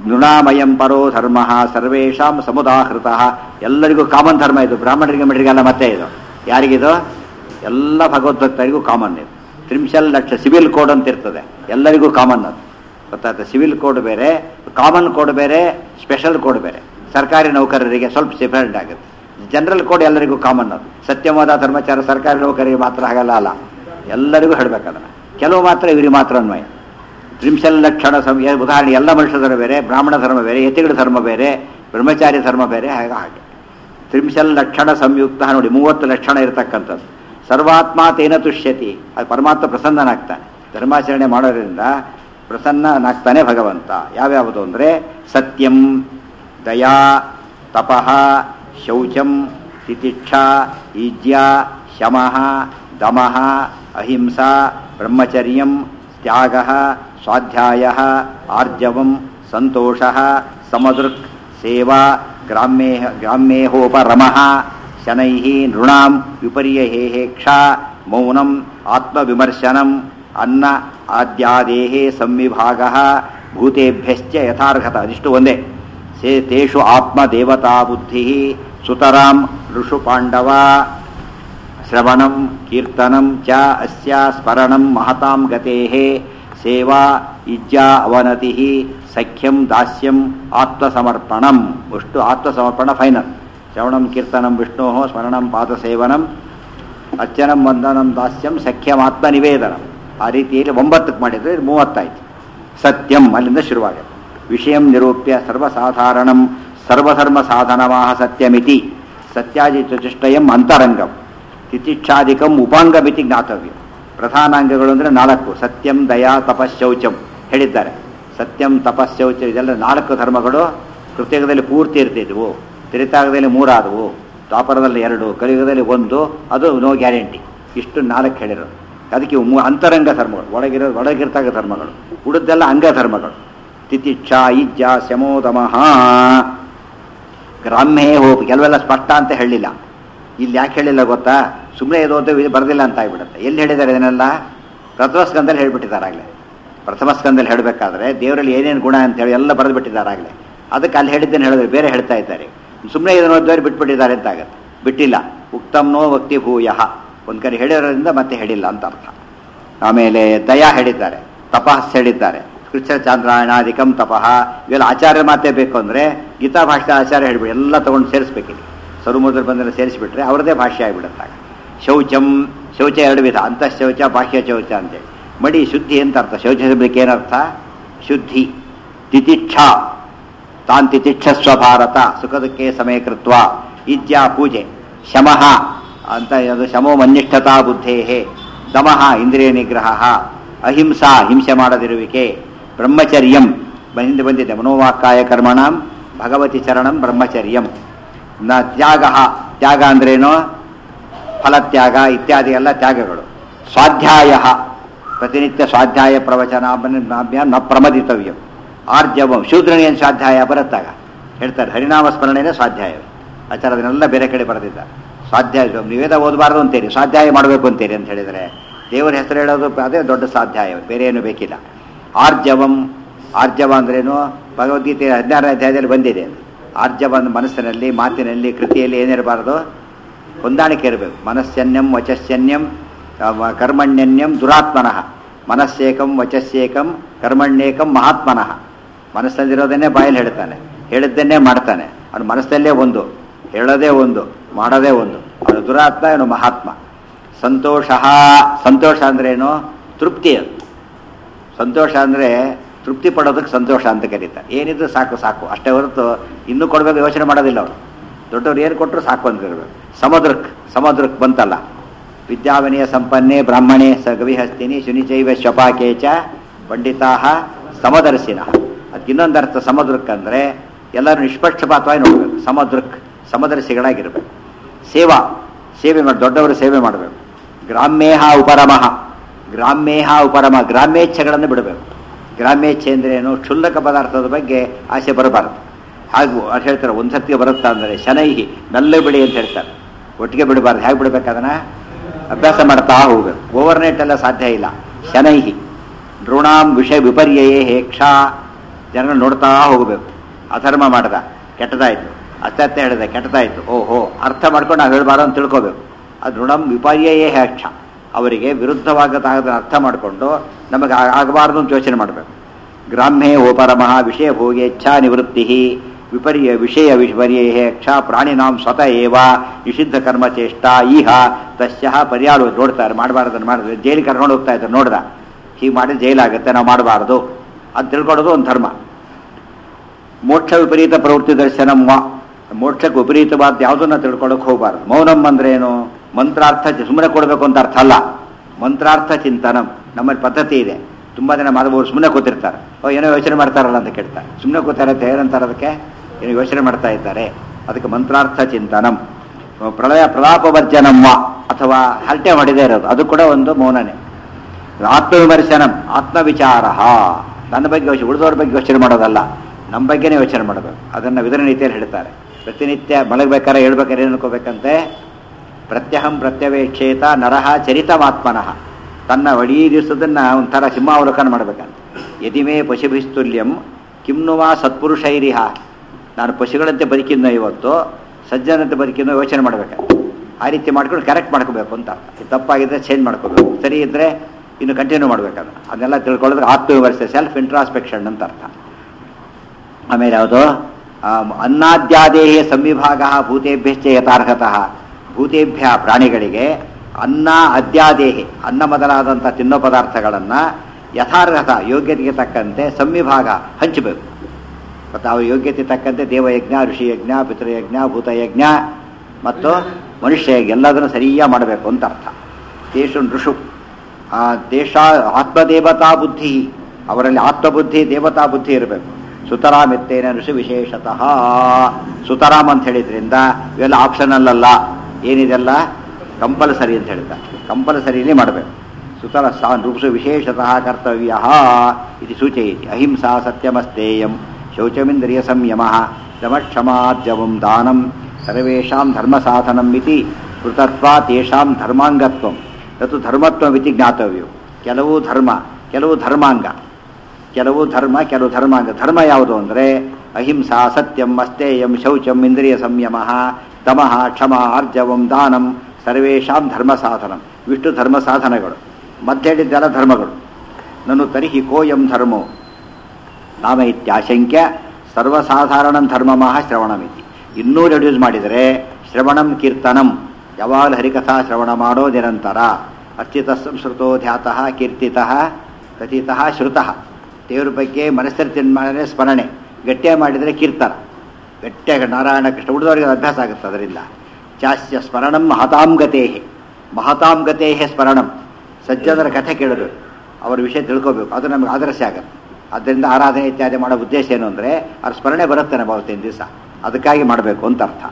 ನೃಣಾಮಯಂ ಪರೋ ಧರ್ಮ ಸರ್ವೇಷಾಂ ಸಮುದಾಹೃತ ಎಲ್ಲರಿಗೂ ಕಾಮನ್ ಧರ್ಮ ಇದು ಬ್ರಾಹ್ಮಣರಿಗೆ ಮಿಡರಿಗೆಲ್ಲ ಮತ್ತೆ ಇದು ಯಾರಿಗಿದು ಎಲ್ಲ ಭಗವದ್ಭಕ್ತರಿಗೂ ಕಾಮನ್ ಇದು ತ್ರಿಂಶಲ್ ಲಕ್ಷ ಸಿವಿಲ್ ಕೋಡ್ ಅಂತ ಇರ್ತದೆ ಎಲ್ಲರಿಗೂ ಕಾಮನ್ ಅದು ಗೊತ್ತಾಯ್ತು ಸಿವಿಲ್ ಕೋಡ್ ಬೇರೆ ಕಾಮನ್ ಕೋಡ್ ಬೇರೆ ಸ್ಪೆಷಲ್ ಕೋಡ್ ಬೇರೆ ಸರ್ಕಾರಿ ನೌಕರರಿಗೆ ಸ್ವಲ್ಪ ಡಿಫರೆಂಟ್ ಆಗುತ್ತೆ ಜನರಲ್ ಕೋಡ್ ಎಲ್ಲರಿಗೂ ಕಾಮನ್ ಅದು ಸತ್ಯವಾದ ಧರ್ಮಚಾರ ಸರ್ಕಾರಿ ನೌಕರಿಗೆ ಮಾತ್ರ ಹಾಗಲ್ಲ ಅಲ್ಲ ಎಲ್ಲರಿಗೂ ಹೇಳ್ಬೇಕದನ್ನ ಕೆಲವು ಮಾತ್ರ ಇವರಿಗೆ ಮಾತ್ರ ಅನ್ವಯ ತ್ರಿಂಶಲ್ ಲಕ್ಷಣ ಸಂ ಏ- ಉದಾಹರಣೆ ಎಲ್ಲ ಮನುಷ್ಯ ಧರ್ಮ ಬೇರೆ ಬ್ರಾಹ್ಮಣ ಧರ್ಮ ಬೇರೆ ಯತಿಗಳ ಧರ್ಮ ಬೇರೆ ಬ್ರಹ್ಮಚಾರಿ ಧರ್ಮ ಬೇರೆ ಹಾಗೆ ಹಾಗೆ ತ್ರಿಂಶಲ್ ಲಕ್ಷಣ ಸಂಯುಕ್ತ ನೋಡಿ ಮೂವತ್ತು ಲಕ್ಷಣ ಇರತಕ್ಕಂಥದ್ದು ಸರ್ವಾತ್ಮ ತೇನ ತುಷ್ಯತಿ ಅದು ಪರಮಾತ್ಮ ಪ್ರಸನ್ನನಾಗ್ತಾನೆ ಧರ್ಮಾಚರಣೆ ಮಾಡೋದ್ರಿಂದ ಪ್ರಸನ್ನನಾಗ್ತಾನೆ ಭಗವಂತ ಯಾವ್ಯಾವುದು ಅಂದರೆ ಸತ್ಯಂ ದಯಾ ತಪಃ ಶೌಚಂ ತಿತಿಕ್ಷಾ ಈಜ್ಯ ಶಮಃ ದಮಃ ಅಹಿಂಸಾ ಬ್ರಹ್ಮಚರ್ಯಂ ತ್ಯಾಗ ಸ್ವಾಧ್ಯಾಯ ಆರ್ಜವಂ ಸಂತೋಷ ಸಮದೃಕ್ ಸೇವಾ ಗ್ರಾಮ್ಯೇ ಗ್ರಾಮ್ಯೇಹೋಪರಮಃ ಶನೈ ನೃಣಾಂ ವಿಪರ್ಯಹೇಕ್ಷಾ ಮೌನಂ ಆತ್ಮವಿಮರ್ಶನಂ ಅನ್ನ ಆದ್ಯಾದೇಹೇ ಸಂವಿಭಾಗ ಭೂತೇಭ್ಯಶ್ಚ ಯಥಾರ್ಹತ ಅದಿಷ್ಟು ಒಂದೇ ಸೇ ತೇಷು ಆತ್ಮದೇವತಾ ಬುದ್ಧಿ ಸುತರಾಂ ಋಷು ಪಾಂಡವ ಶ್ರವಣಂ ಕೀರ್ತನಂ ಚ ಅಸ್ಯ ಸ್ಮರಣಂ ಮಹತಾಂ ಗತೇಃ ಸೇವಾ ಇಜ್ಜಾ ಅವನತಿ ಸಖ್ಯಂ ದಾಸ್ಯಂ ಆತ್ಮಸಮರ್ಪಣಂ ಅಷ್ಟು ಆತ್ಮಸಮರ್ಪಣ ಫೈನಲ್ ಶ್ರವಣಂ ಕೀರ್ತನಂ ವಿಷ್ಣೋ ಸ್ಮರಣಂ ಪಾದಸೇವನಂ ಅರ್ಚನಂ ವಂದನಂ ದಾಸ್ಯಂ ಸಖ್ಯಂ ಆತ್ಮನಿವೇದನಂ ಆ ರೀತಿಯಲ್ಲಿ ಒಂಬತ್ತಕ್ಕೆ ಮಾಡಿದರೆ ಇದು ಮೂವತ್ತಾಯ್ತು ಸತ್ಯಂ ಅಲ್ಲಿಂದ ಶುರುವಾಗುತ್ತೆ ವಿಷಯಂ ನಿರೂಪ್ಯ ಸರ್ವಸಾಧಾರಣಂ ಸರ್ವಧರ್ಮ ಸಾಧನವಾಹ ಸತ್ಯಮಿತಿ ಸತ್ಯಾದಿ ಚತುಷ್ಟಯಂ ಅಂತರಂಗಂ ತಿತಿಕ್ಷಾದಿಕಂ ಉಪಾಂಗಮಿತಿ ಜ್ಞಾತವ್ಯ ಪ್ರಧಾನಾಂಗಗಳು ಅಂದರೆ ನಾಲ್ಕು ಸತ್ಯಂ ದಯಾ ತಪಶೌಚಂ ಹೇಳಿದ್ದಾರೆ ಸತ್ಯಂ ತಪಶೌಚ ಇದೆಲ್ಲ ನಾಲ್ಕು ಧರ್ಮಗಳು ಕೃತ್ಯಗದಲ್ಲಿ ಪೂರ್ತಿ ಇರ್ತಿದ್ವು ತ್ರಿತಾಗದಲ್ಲಿ ಮೂರಾದವು ದ್ವಾಪರದಲ್ಲಿ ಎರಡು ಕಲಿಯುಗದಲ್ಲಿ ಒಂದು ಅದು ನೋ ಗ್ಯಾರಂಟಿ ಇಷ್ಟು ನಾಲ್ಕು ಹೇಳಿರೋದು ಅದಕ್ಕೆ ಮೂ ಅಂತರಂಗ ಧರ್ಮಗಳು ಒಳಗಿರೋ ಒಳಗಿರ್ತಾಗ ಧರ್ಮಗಳು ಉಳಿದೆಲ್ಲ ಅಂಗ ಧರ್ಮಗಳು ತಿತಿಕ್ಷಾ ಇಜ್ಜ ಶಮೋದಮಃ ಗ್ರಾಮ್ಯೇ ಹೋಪ್ ಕೆಲವೆಲ್ಲ ಸ್ಪಷ್ಟ ಅಂತ ಹೇಳಿಲ್ಲ ಇಲ್ಲಿ ಯಾಕೆ ಹೇಳಿಲ್ಲ ಗೊತ್ತಾ ಸುಮ್ಮನೆ ಇದು ಅಂತ ಇದು ಬರೆದಿಲ್ಲ ಅಂತ ಆಗ್ಬಿಡುತ್ತೆ ಎಲ್ಲಿ ಹೇಳಿದ್ದಾರೆ ಇದನ್ನೆಲ್ಲ ಪ್ರಥಮ ಸ್ಕಂದಲ್ಲಿ ಹೇಳ್ಬಿಟ್ಟಿದ್ದಾರೆ ಆಗಲೇ ಪ್ರಥಮ ಸ್ಕಂದಲ್ಲಿ ಹೇಳಬೇಕಾದ್ರೆ ದೇವರಲ್ಲಿ ಏನೇನು ಗುಣ ಅಂತ ಹೇಳಿ ಎಲ್ಲ ಬರೆದು ಬಿಟ್ಟಿದ್ದಾರೆ ಆಗಲೇ ಅದಕ್ಕೆ ಅಲ್ಲಿ ಹೇಳಿದ್ದೇನೆ ಹೇಳಿದ್ರೆ ಬೇರೆ ಹೇಳ್ತಾ ಇದ್ದಾರೆ ಸುಮ್ಮನೆ ಇದನ್ನು ಓದಿದವರು ಬಿಟ್ಬಿಟ್ಟಿದ್ದಾರೆ ಅಂತ ಆಗತ್ತೆ ಬಿಟ್ಟಿಲ್ಲ ಉಕ್ತಮ್ನೋ ಭಕ್ತಿ ಭೂಯ ಒಂದು ಕಡೆ ಹೇಳಿರೋದ್ರಿಂದ ಮತ್ತೆ ಹೇಳಿಲ್ಲ ಅಂತ ಅರ್ಥ ಆಮೇಲೆ ದಯಾ ಹೇಳಿದ್ದಾರೆ ತಪಸ್ ಹೇಳಿದ್ದಾರೆ ಕೃಷ್ಣ ಚಾಂದ್ರಾಯಣಾಧಿಕಂ ತಪಃ ಇವೆಲ್ಲ ಆಚಾರ್ಯ ಮಾತೇ ಬೇಕು ಅಂದರೆ ಗೀತಾ ಭಾಷೆ ಆಚಾರ್ಯ ಹೇಳ್ಬಿಡಿ ಎಲ್ಲ ತೊಗೊಂಡು ಸೇರಿಸ್ಬೇಕಿಲ್ಲಿ ಸರುಮುದ್ರ ಬಂದರೆ ಸೇರಿಸಿಬಿಟ್ರೆ ಅವ್ರದ್ದೇ ಭಾಷೆ ಆಗಿಬಿಡುತ್ತಾಗ ಶೌಚಂ ಶೌಚ ಎರಡು ವಿಧ ಅಂತಃಶೌಚ ಬಾಹ್ಯ ಶೌಚ ಅಂತೇಳಿ ಮಡಿ ಶುದ್ಧಿ ಅಂತ ಅರ್ಥ ಶೌಚ ಶಬ್ದಕ್ಕೆ ಏನರ್ಥ ಶುದ್ಧಿ ತಿತಿಕ್ಷಾ ತಾನ್ ತಿತಿಕ್ಷಸ್ವ ಭಾರತ ಸುಖದಕ್ಕೆ ಸಮಯ ಕೃತ್ವ ಇಜ್ಜಾ ಪೂಜೆ ಶಮಃ ಅಂತ ಅದು ಶಮೋ ಮನ್ನಿಷ್ಠತಾ ಬುದ್ಧೇ ದಮಃ ಇಂದ್ರಿಯ ನಿಗ್ರಹ ಅಹಿಂಸಾ ಹಿಂಸೆ ಮಾಡದಿರುವಿಕೆ ಬ್ರಹ್ಮಚರ್ಯಂ ಹಿಂದೆ ಬಂದಿದೆ ಮನೋವಾಕ್ಕಾಯ ಕರ್ಮಣಂ ಭಗವತಿ ಚರಣಂ ಬ್ರಹ್ಮಚರ್ಯಂ ನ ತ್ಯಾಗ ತ್ಯಾಗ ಅಂದ್ರೇನು ಫಲತ್ಯಾಗ ಇತ್ಯಾದಿ ಎಲ್ಲ ತ್ಯಾಗಗಳು ಸ್ವಾಧ್ಯಾಯ ಪ್ರತಿನಿತ್ಯ ಸ್ವಾಧ್ಯಾಯ ಪ್ರವಚನಾಭ್ಯ ನ ಪ್ರಮದಿತವ್ಯಂ ಆರ್ಜವಂ ಶೂದ್ರನೇನು ಸ್ವಾಧ್ಯಾಯ ಬರುತ್ತಾಗ ಹೇಳ್ತಾರೆ ಹರಿನಾಮ ಸ್ಮರಣೆನೇ ಸ್ವಾಧ್ಯಾಯ ಆಚಾರ ಅದನ್ನೆಲ್ಲ ಬೇರೆ ಕಡೆ ಬರೆದಿದ್ದಾರೆ ಸ್ವಾಧ್ಯಾಯ ನಿವೇದ ಓದಬಾರ್ದು ಅಂತೀರಿ ಸ್ವಾಧ್ಯಾಯ ಮಾಡಬೇಕು ಅಂತೀರಿ ಅಂತ ಹೇಳಿದರೆ ದೇವರ ಹೆಸರು ಹೇಳೋದು ಅದೇ ದೊಡ್ಡ ಸ್ವಾಧ್ಯಾಯ ಬೇರೆ ಏನು ಬೇಕಿಲ್ಲ ಆರ್ಜವಂ ಆರ್ಜವ ಅಂದ್ರೇನು ಭಗವದ್ಗೀತೆ ಹದಿನಾರನೇ ಅಧ್ಯಾಯದಲ್ಲಿ ಬಂದಿದೆ ಆರ್ಜವ ಅಂದ್ರೆ ಮನಸ್ಸಿನಲ್ಲಿ ಮಾತಿನಲ್ಲಿ ಕೃತಿಯಲ್ಲಿ ಏನಿರಬಾರ್ದು ಹೊಂದಾಣಿಕೆ ಇರಬೇಕು ಮನಸ್ಸನ್ಯಂ ವಚಸ್ಸನ್ಯಂ ಅವ ಕರ್ಮಣ್ಯನ್ಯಂ ದುರಾತ್ಮನಃ ಮನಸ್ಸೇಕಂ ವಚಸ್ಸೇಕಂ ಕರ್ಮಣ್ಯೇಕಂ ಮಹಾತ್ಮನಃ ಮನಸ್ಸಲ್ಲಿರೋದನ್ನೇ ಬಾಯಲ್ಲಿ ಹೇಳ್ತಾನೆ ಹೇಳಿದ್ದನ್ನೇ ಮಾಡ್ತಾನೆ ಅವನು ಮನಸ್ಸಲ್ಲೇ ಒಂದು ಹೇಳೋದೇ ಒಂದು ಮಾಡೋದೇ ಒಂದು ಅವನು ದುರಾತ್ಮ ಇವನು ಮಹಾತ್ಮ ಸಂತೋಷ ಸಂತೋಷ ಅಂದ್ರೇನು ತೃಪ್ತಿ ಅದು ಸಂತೋಷ ಅಂದರೆ ತೃಪ್ತಿ ಪಡೋದಕ್ಕೆ ಸಂತೋಷ ಅಂತ ಕರೀತಾರೆ ಏನಿದ್ರು ಸಾಕು ಸಾಕು ಅಷ್ಟೇ ಹೊರತು ಇನ್ನೂ ಕೊಡಬೇಕು ಯೋಚನೆ ಮಾಡೋದಿಲ್ಲ ಅವರು ದೊಡ್ಡವ್ರು ಏನು ಕೊಟ್ಟರು ಸಾಕು ಅಂತ ಇರಬೇಕು ಸಮುದ್ರಕ್ಕೆ ಸಮುದ್ರಕ್ಕೆ ಬಂತಲ್ಲ ವಿದ್ಯಾವನಿಯ ಸಂಪನ್ನೆ ಬ್ರಾಹ್ಮಣೆ ಸ ಗವಿಹಸ್ತಿನಿ ಶುನಿಚೈವ ಶ್ವಪಾಕೆ ಚ ಪಂಡಿತಾ ಸಮದರ್ಶಿನ ಅದಕ್ಕೆ ಇನ್ನೊಂದು ಅರ್ಥ ಸಮುದ್ರಕ್ಕೆ ಅಂದರೆ ಎಲ್ಲರೂ ನಿಷ್ಪಕ್ಷಪಾತವಾಗಿ ನೋಡಬೇಕು ಸಮುದ್ರಕ್ಕೆ ಸಮದರ್ಶಿಗಳಾಗಿರ್ಬೇಕು ಸೇವಾ ಸೇವೆ ಮಾಡಿ ದೊಡ್ಡವರು ಸೇವೆ ಮಾಡಬೇಕು ಗ್ರಾಮ್ಯೇಹ ಉಪರಮಃ ಗ್ರಾಮ್ಯೇಹ ಉಪರಮ ಗ್ರಾಮ್ಯೇಚ್ಛೆಗಳನ್ನು ಬಿಡಬೇಕು ಗ್ರಾಮ್ಯೇಚ್ಛೆ ಅಂದ್ರೆ ಏನು ಕ್ಷುಲ್ಲಕ ಪದಾರ್ಥದ ಬಗ್ಗೆ ಆಸೆ ಬರಬಾರದು ಹಾಗೂ ಅದು ಹೇಳ್ತಾರೆ ಒಂದು ಸರ್ತಿಗೆ ಬರುತ್ತಾ ಅಂದರೆ ಶನೈಹಿ ಮೆಲ್ಲ ಬಿಡಿ ಅಂತ ಹೇಳ್ತಾರೆ ಒಟ್ಟಿಗೆ ಬಿಡಬಾರ್ದು ಹೇಗೆ ಬಿಡ್ಬೇಕು ಅದನ್ನ ಅಭ್ಯಾಸ ಮಾಡ್ತಾ ಹೋಗ್ಬೇಕು ಓವರ್ ನೈಟ್ ಎಲ್ಲ ಸಾಧ್ಯ ಇಲ್ಲ ಶನೈಹಿ ನೃಣಾಂ ವಿಷಯ ವಿಪರ್ಯಯೇ ಹೇಕ್ಷಾ ಜನಗಳು ನೋಡ್ತಾ ಹೋಗಬೇಕು ಅಧರ್ಮ ಮಾಡ್ದ ಕೆಟ್ಟದಾಯ್ತು ಅಸತ್ಯ ಹೇಳಿದೆ ಕೆಟ್ಟದಾಯ್ತು ಓಹೋ ಅರ್ಥ ಮಾಡ್ಕೊಂಡು ನಾವು ಹೇಳಬಾರ್ದು ಅಂತ ತಿಳ್ಕೋಬೇಕು ಅದು ಋಣಂ ವಿಪರ್ಯಯೇ ಹೇಕ್ಷ ಅವರಿಗೆ ವಿರುದ್ಧವಾಗದ ಅರ್ಥ ಮಾಡಿಕೊಂಡು ನಮಗೆ ಆ- ಆಗಬಾರ್ದು ಅಂತ ಯೋಚನೆ ಮಾಡಬೇಕು ಗ್ರಾಮ್ಯೇ ಓಪರಮಃ ವಿಷಯ ಭೋಗೇಚ್ಛಾ ನಿವೃತ್ತಿ ವಿಪರ್ಯ ವಿಷಯ ವಿಪರ್ಯೇ ಕ್ಷ ಪ್ರಾಣಿನಾಂ ಸ್ವತಃ ಏವ ನಿಷಿದ್ಧ ಕರ್ಮ ಚೇಷ್ಟ ಈಹ ತಸ್ಯ ಪರ್ಯಾಲು ನೋಡ್ತಾರೆ ಮಾಡಬಾರ್ದನ್ನು ಮಾಡಿದ್ರೆ ಜೈಲಿಗೆ ಕರ್ಕೊಂಡು ಹೋಗ್ತಾ ಇದ್ದಾರೆ ನೋಡ್ದ ಹೀಗೆ ಮಾಡಿದ್ರೆ ಜೈಲಾಗುತ್ತೆ ನಾವು ಮಾಡಬಾರ್ದು ಅದು ತಿಳ್ಕೊಳ್ಳೋದು ಒಂದು ಧರ್ಮ ಮೋಕ್ಷ ವಿಪರೀತ ಪ್ರವೃತ್ತಿ ದರ್ಶನಂ ವಾ ಮೋಕ್ಷಕ್ಕೆ ವಿಪರೀತವಾದ ಯಾವುದನ್ನ ತಿಳ್ಕೊಳ್ಳೋಕೆ ಹೋಗಬಾರ್ದು ಮೌನಂ ಅಂದ್ರೆ ಏನು ಮಂತ್ರಾರ್ಥ ಸುಮ್ಮನೆ ಕೊಡಬೇಕು ಅಂತ ಅರ್ಥ ಅಲ್ಲ ಮಂತ್ರಾರ್ಥ ಚಿಂತನಂ ನಮ್ಮಲ್ಲಿ ಪದ್ಧತಿ ಇದೆ ತುಂಬ ಜನ ಮಾಧವರು ಸುಮ್ಮನೆ ಕೂತಿರ್ತಾರೆ ಓ ಏನೋ ಯೋಚನೆ ಮಾಡ್ತಾರಲ್ಲ ಅಂತ ಕೇಳ್ತಾರೆ ಸುಮ್ಮನೆ ಕೂತಾರೆ ಅಂತ ಏನಂತಾರೆ ಅದಕ್ಕೆ ಏನೋ ಯೋಚನೆ ಮಾಡ್ತಾ ಇದ್ದಾರೆ ಅದಕ್ಕೆ ಮಂತ್ರಾರ್ಥ ಚಿಂತನಂ ಪ್ರಳಯ ಪ್ರಲಾಪವರ್ಜನಂ ವಾ ಅಥವಾ ಹರಟೆ ಹೊಡೆದೇ ಇರೋದು ಅದು ಕೂಡ ಒಂದು ಮೌನನೇ ಆತ್ಮವಿಮರ್ಶನಂ ಆತ್ಮವಿಚಾರ ನನ್ನ ಬಗ್ಗೆ ಯೋಚನೆ ಉಳಿದವ್ರ ಬಗ್ಗೆ ಯೋಚನೆ ಮಾಡೋದಲ್ಲ ನಮ್ಮ ಬಗ್ಗೆನೇ ಯೋಚನೆ ಮಾಡಬೇಕು ಅದನ್ನು ವಿಧಾನ ನೀತಿಯಲ್ಲಿ ಹೇಳ್ತಾರೆ ಪ್ರತಿನಿತ್ಯ ಮಲಗಬೇಕಾದ್ರೆ ಹೇಳ್ಬೇಕಾದ್ರೆ ಏನು ಅನ್ಕೋಬೇಕಂತೆ ಪ್ರತ್ಯಹಂ ಪ್ರತ್ಯವೇಕ್ಷೇತ ನರಹ ಚರಿತಮಾತ್ಮನಃ ತನ್ನ ಇಡೀ ದಿವಸದನ್ನ ಒಂಥರ ಸಿಂಹಾವಲೋಕನ ಮಾಡ್ಬೇಕಂತ ಯದಿಮೇ ಪಶುಭಿಸ್ತುಲ್ಯಂ ಕಿಮ್ನುವಾ ಸತ್ಪುರುಷೈರಿಹ ನಾನು ಪಶುಗಳಂತೆ ಬದುಕಿದ್ನೋ ಇವತ್ತು ಸಜ್ಜನಂತೆ ಬದುಕಿದ್ನೋ ಯೋಚನೆ ಮಾಡ್ಬೇಕಂತ ಆ ರೀತಿ ಮಾಡ್ಕೊಂಡು ಕರೆಕ್ಟ್ ಮಾಡ್ಕೋಬೇಕು ಅಂತ ಇದು ತಪ್ಪಾಗಿದ್ರೆ ಚೇಂಜ್ ಮಾಡ್ಕೋಬೇಕು ಸರಿ ಇದ್ರೆ ಇನ್ನು ಕಂಟಿನ್ಯೂ ಮಾಡ್ಬೇಕಂತ ಅದನ್ನೆಲ್ಲ ತಿಳ್ಕೊಳ್ಳೋದ್ರೆ ಆತ್ಮವಿಮರ್ಶೆ ಸೆಲ್ಫ್ ಇಂಟ್ರಾಸ್ಪೆಕ್ಷನ್ ಅಂತ ಅರ್ಥ ಆಮೇಲೆ ಯಾವುದು ಅನ್ನಾದ್ಯಾದೇಹೇ ಸಂವಿಭಾಗ ಭೂತೇಭ್ಯಶ್ಚ ಯಥಾರ್ಹತಃ ಭೂತೇಭ್ಯ ಪ್ರಾಣಿಗಳಿಗೆ ಅನ್ನ ಅದ್ಯಾದೇಹಿ ಅನ್ನ ಮೊದಲಾದಂಥ ತಿನ್ನೋ ಪದಾರ್ಥಗಳನ್ನು ಯಥಾರ್ಹತ ಯೋಗ್ಯತೆಗೆ ತಕ್ಕಂತೆ ಸಂವಿಭಾಗ ಹಂಚಬೇಕು ಮತ್ತು ಅವ್ರ ಯೋಗ್ಯತೆ ತಕ್ಕಂತೆ ದೇವಯಜ್ಞ ಋಷಿಯಜ್ಞ ಪಿತೃಯಜ್ಞ ಭೂತಯಜ್ಞ ಮತ್ತು ಮನುಷ್ಯ ಯಜ್ಞ ಎಲ್ಲದನ್ನು ಸರಿಯಾಗಿ ಮಾಡಬೇಕು ಅಂತ ಅರ್ಥ ತೇಷು ಋಷು ಆ, ದೇಶ ಆತ್ಮದೇವತಾ ಬುದ್ಧಿ ಅವರಲ್ಲಿ ಆತ್ಮಬುದ್ಧಿ ದೇವತಾ ಬುದ್ಧಿ ಇರಬೇಕು ಸುತರಾಮ್ ಎತ್ತೇನ ಋಷಿ ವಿಶೇಷತಃ ಸುತರಾಮ್ ಅಂತ ಹೇಳಿದ್ರಿಂದ ಇವೆಲ್ಲ ಆಪ್ಷನಲ್ ಅಲ್ಲ ಏನಿದೆಲ್ಲ ಕಂಪಲ್ಸರಿ ಅಂತ ಹೇಳ್ತಾರೆ ಕಂಪಲ್ಸರಿಲಿ ಮಾಡಬೇಕು ಸುತರ ಸಾ ಋಷು ವಿಶೇಷತಃ ಕರ್ತವ್ಯ ಇದು ಸೂಚಯತಿ ಅಹಿಂಸಾ ಸತ್ಯಮಸ್ತೇಯಂ ಶೌಚಮಿಂದ್ರಿಯ ಸಂಯಮ ದಮಕ್ಷಮಾದ್ಯವಂ ದಾನಂ ಸರ್ವೇಷಾಂ ಧರ್ಮ ಸಾಧನಂ ಇತಿ ಕೃತತ್ವ ತೇಷಾಂ ಧರ್ಮಾಂಗತ್ವಂ ತತ್ತು ಧರ್ಮತ್ವವಿತಿ ಜ್ಞಾತವ್ಯವು ಕೆಲವು ಧರ್ಮ ಕೆಲವು ಧರ್ಮಾಂಗ ಕೆಲವು ಧರ್ಮ ಕೆಲವು ಧರ್ಮಾಂಗ ಧರ್ಮ ಯಾವುದು ಅಂದರೆ ಅಹಿಂಸಾ ಸತ್ಯಂ ಅಸ್ತೇಯಂ ಶೌಚಂ ಇಂದ್ರಿಯ ಸಂಯಮ ದಮಃ ಕ್ಷಮ ಆರ್ಜವಂ ದಾನಂ ಸರ್ವೇಷಾಂ ಧರ್ಮ ಸಾಧನಂ ವಿಷ್ಣು ಧರ್ಮ ಸಾಧನಗಳು ಮಧ್ಯ ಹೇಳಿದ್ದೆಲ್ಲ ಧರ್ಮಗಳು ನನ್ನು ತರ್ಹಿ ಕೋಯಂ ಧರ್ಮೋ ನಾಮ ಇತ್ಯಾಶಂಕ್ಯ ಸರ್ವಸಾಧಾರಣ ಧರ್ಮಮಃ ಶ್ರವಣಮಿತಿ ಇನ್ನೂ ರೆಡ್ಯೂಸ್ ಮಾಡಿದರೆ ಶ್ರವಣಂ ಕೀರ್ತನಂ ಯಾವಾಗಲೂ ಹರಿಕಥಾ ಶ್ರವಣ ಮಾಡೋ ನಿರಂತರ ಅರ್ಚಿತ ಸಂಸ್ಕೃತೋ ಧ್ಯಾತಃ ಕೀರ್ತಿತಃ ಕಥಿತಃ ಶ್ರುತಃ ದೇವ್ರ ಬಗ್ಗೆ ಮನಸ್ಸಲ್ಲಿ ಮಾಡಿದರೆ ಸ್ಮರಣೆ ಗಟ್ಟಿಯಾಗಿ ಮಾಡಿದರೆ ಕೀರ್ತನ ಗಟ್ಟಿಯಾಗಿ ನಾರಾಯಣ ಕೃಷ್ಣ ಉಳಿದವರಿಗೆ ಅದು ಅಭ್ಯಾಸ ಆಗುತ್ತೆ ಅದರಿಂದ ಚಾಸ್ಯ ಸ್ಮರಣಂ ಮಹತಾಂ ಗತೇಹೆ ಮಹತಾಂ ಗತೇಹೆ ಸ್ಮರಣಂ ಸಜ್ಜನರ ಕಥೆ ಕೇಳಬೇಕು ಅವರ ವಿಷಯ ತಿಳ್ಕೋಬೇಕು ಅದು ನಮಗೆ ಆದರ್ಶ ಆಗುತ್ತೆ ಅದರಿಂದ ಆರಾಧನೆ ಇತ್ಯಾದಿ ಮಾಡೋ ಉದ್ದೇಶ ಏನು ಅಂದರೆ ಅವ್ರ ಸ್ಮರಣೆ ಬರುತ್ತೆ ನಮ್ಮ ಅವತ್ತಿನ ದಿವಸ ಅದಕ್ಕಾಗಿ ಮಾಡಬೇಕು ಅಂತ ಅರ್ಥ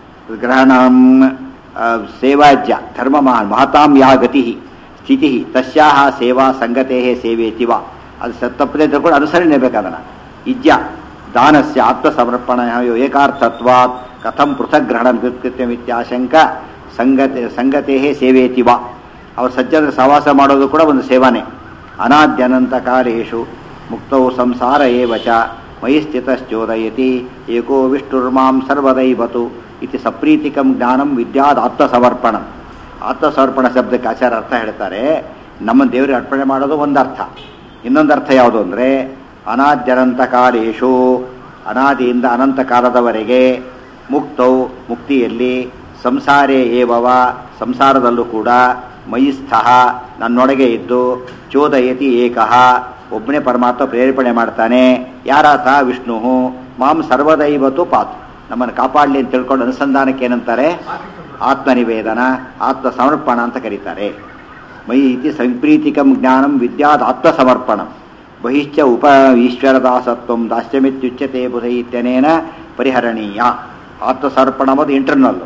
ಗ್ರಹಣಂ ಆ, ಸೇವಾಜ್ಯ ಧರ್ಮ ಮಹಾನ್ ಮಹತಾಂ ಯಾ ಗತಿ ಸ್ಥಿತಿ ತಸ್ಯಾಹ ಸೇವಾ ಸಂಗತೆ ಸೇವೇತಿ ವಾ ಅದು ಸ- ತಪ್ಪದೆ ತಿಳ್ಕೊಂಡು ಅನುಸರಣೆ ಬೇಕಾದನ ಇಜ್ಯ ದಾನಸ್ಯ ಆತ್ಮಸಮರ್ಪಣ ಏಕಾರ್ಥತ್ವಾತ್ ಕಥಂ ಪೃಥಕ್ ಗ್ರಹಣ ವ್ಯುತ್ಕೃತ್ಯಮಿತ್ಯಾಶಂಕ ಸಂಗತೆ ಸಂಗತೆ ಸೇವೇತಿ ವಾ ಅವ್ರ ಸಜ್ಜನರ ಸಹವಾಸ ಮಾಡೋದು ಕೂಡ ಒಂದು ಸೇವಾನೆ ಅನಾದ್ಯನಂತ ಕಾಲೇಶು ಮುಕ್ತೌ ಸಂಸಾರ ಏವ ಚ ಮಯಿ ಸ್ಥಿತಶ್ಚೋದಯತಿ ಏಕೋ ವಿಷ್ಣುರ್ಮಾಂ ಸರ್ವದೈವತು ಇತಿ ಸಪ್ರೀತಿಕಂ ಜ್ಞಾನಂ ವಿದ್ಯಾದ ಆತ್ಮಸಮರ್ಪಣಂ ಆತ್ಮಸಮರ್ಪಣ ಶಬ್ದಕ್ಕೆ ಆಚಾರ ಅರ್ಥ ಹೇಳ್ತಾರೆ ನಮ್ಮ ದೇವರಿಗೆ ಅರ್ಪಣೆ ಮಾಡೋದು ಒಂದು ಅರ್ಥ ಇನ್ನೊಂದು ಅರ್ಥ ಯಾವುದು ಅಂದರೆ ಅನಾದ್ಯನಂತ ಕಾಲೇಶು ಅನಾದಿಯಿಂದ ಅನಂತ ಕಾಲದವರೆಗೆ ಮುಕ್ತೌ ಮುಕ್ತಿಯಲ್ಲಿ ಸಂಸಾರೇ ಏವವ ಸಂಸಾರದಲ್ಲೂ ಕೂಡ ಮಯಿಸ್ಥಃ ನನ್ನೊಳಗೆ ಇದ್ದು ಚೋದಯತಿ ಏಕಃ ಒಬ್ಬನೇ ಪರಮಾತ್ಮ ಪ್ರೇರೇಪಣೆ ಮಾಡ್ತಾನೆ ಯಾರಾತ ವಿಷ್ಣು ಮಾಂ ಸರ್ವದೈವತು ಪಾತ್ ನಮ್ಮನ್ನು ಕಾಪಾಡಲಿ ಅಂತ ತಿಳ್ಕೊಂಡು ಅನುಸಂಧಾನಕ್ಕೆ ಏನಂತಾರೆ ಆತ್ಮನಿವೇದನ ಆತ್ಮ ಸಮರ್ಪಣ ಅಂತ ಕರೀತಾರೆ ಮಯಿ ಇತಿ ಸಂಪ್ರೀತಿಕಂ ಜ್ಞಾನಂ ವಿದ್ಯಾದ ಆತ್ಮಸಮರ್ಪಣಂ ಬಹಿಶ್ಚ ಉಪ ಈಶ್ವರದಾಸತ್ವಂ ದಾಸ್ಯಮಿತ್ಯುಚ್ಯತೆ ಬುಧ ಇತ್ಯನೇನ ಪರಿಹರಣೀಯ ಆತ್ಮಸಮರ್ಪಣ ಎಂಬುದು ಇಂಟರ್ನಲ್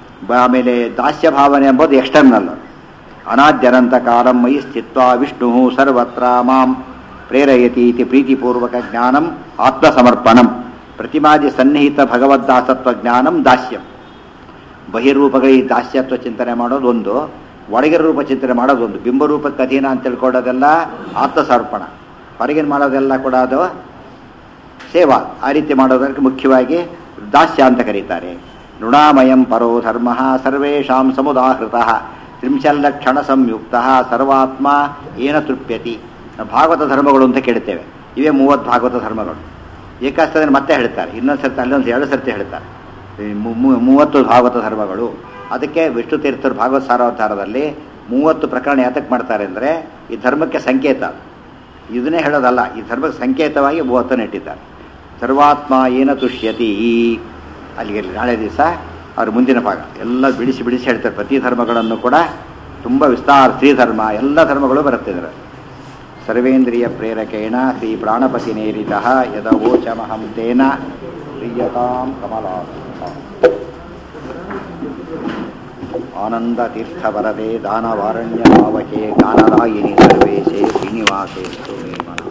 ಆಮೇಲೆ ದಾಸ್ಯ ಭಾವನೆ ಎಂಬುದು ಎಕ್ಸ್ಟರ್ನಲ್ ಅನಾದ್ಯನಂತ ಕಾಲಂ ಮಯಿ ಸ್ಥಿತ್ವ ವಿಷ್ಣು ಸರ್ವತ್ರ ಮಾಂ ಪ್ರೇರಯತಿ ಇತಿ ಪ್ರೀತಿಪೂರ್ವಕ ಜ್ಞಾನಂ ಆತ್ಮಸಮರ್ಪಣಂ ಪ್ರತಿಮಾದಿ ಸನ್ನಿಹಿತ ಭಗವದ್ದಾಸತ್ವ ಜ್ಞಾನಂ ದಾಸ್ಯಂ ಬಹಿರ್ರೂಪಗಳಿಗೆ ದಾಸ್ಯತ್ವ ಚಿಂತನೆ ಮಾಡೋದು ಒಂದು ಒಳಗಿನ ರೂಪ ಚಿಂತನೆ ಮಾಡೋದು ಒಂದು ಬಿಂಬರೂಪಕ್ಕೆ ಅಧೀನ ಅಂತ ತಿಳ್ಕೊಳ್ಳೋದೆಲ್ಲ ಆತ್ಮಸಮರ್ಪಣ ಹೊರಗಿನ ಮಾಡೋದೆಲ್ಲ ಕೂಡ ಅದು ಸೇವಾ ಆ ರೀತಿ ಮಾಡೋದಕ್ಕೆ ಮುಖ್ಯವಾಗಿ ದಾಸ್ಯ ಅಂತ ಕರೀತಾರೆ ನೃಣಾಮಯಂ ಪರೋ ಧರ್ಮ ಸರ್ವೇಷಾಂ ಸಮುದಾಹೃತ ತ್ರಿಂಶಲ್ಲಕ್ಷಣ ಸಂಯುಕ್ತ ಸರ್ವಾತ್ಮ ಏನ ತೃಪ್ಯತಿ ನಾವು ಭಾಗವತ ಧರ್ಮಗಳು ಅಂತ ಕೇಳ್ತೇವೆ ಇವೇ ಮೂವತ್ತು ಭಾಗವತ ಧರ್ಮಗಳು ಏಕಾಸ್ತದಲ್ಲಿ ಮತ್ತೆ ಹೇಳ್ತಾರೆ ಇನ್ನೊಂದು ಸರ್ತಿ ಅಲ್ಲೊಂದು ಎರಡು ಸರ್ತಿ ಹೇಳ್ತಾರೆ ಈ ಮು- ಮು- ಮೂವತ್ತು ಭಾಗವತ ಧರ್ಮಗಳು ಅದಕ್ಕೆ ವಿಷ್ಣು ತೀರ್ಥರು ಭಾಗವತ ಸಾರಾವತಾರದಲ್ಲಿ ಮೂವತ್ತು ಪ್ರಕರಣ ಯಾತಕ್ಕೆ ಮಾಡ್ತಾರೆ ಅಂದರೆ ಈ ಧರ್ಮಕ್ಕೆ ಸಂಕೇತ ಇದನ್ನೇ ಹೇಳೋದಲ್ಲ ಈ ಧರ್ಮಕ್ಕೆ ಸಂಕೇತವಾಗಿ ಮೂವತ್ತನ್ನು ಇಟ್ಟಿದ್ದಾರೆ ಸರ್ವಾತ್ಮ ಏನ ತುಷ್ಯತಿ ಅಲ್ಲಿಗೆ ನಾಳೆ ದಿವಸ ಅವ್ರ ಮುಂದಿನ ಭಾಗ ಎಲ್ಲ ಬಿಡಿಸಿ ಬಿಡಿಸಿ ಹೇಳ್ತಾರೆ ಪ್ರತಿ ಧರ್ಮಗಳನ್ನು ಕೂಡ ತುಂಬ ವಿಸ್ತಾರ ಸ್ತ್ರೀ ಧರ್ಮ ಎಲ್ಲ ಧರ್ಮಗಳು ಬರುತ್ತೆ ಇದರಲ್ಲಿ ಸರ್ವೇಂದ್ರಿಯ ಪ್ರೇರಕೇಣ ಶ್ರೀ ಪ್ರಾಣಪತಿ ನೇರಿತ ಯದವೋಚಮಹಂ ತೇನ ಪ್ರಿಯತಾಂ ಕಮಲಾ ಆನಂದ ತೀರ್ಥವರದೆ ದಾನವಾರಣ್ಯ ಭಾವಕೆ ಜ್ಞಾನದಾಯಿನಿ ಸರ್ವೇಶೇ ಶ್ರೀನಿವಾಸೇಸ್ತು ಮೇ ಮನಃ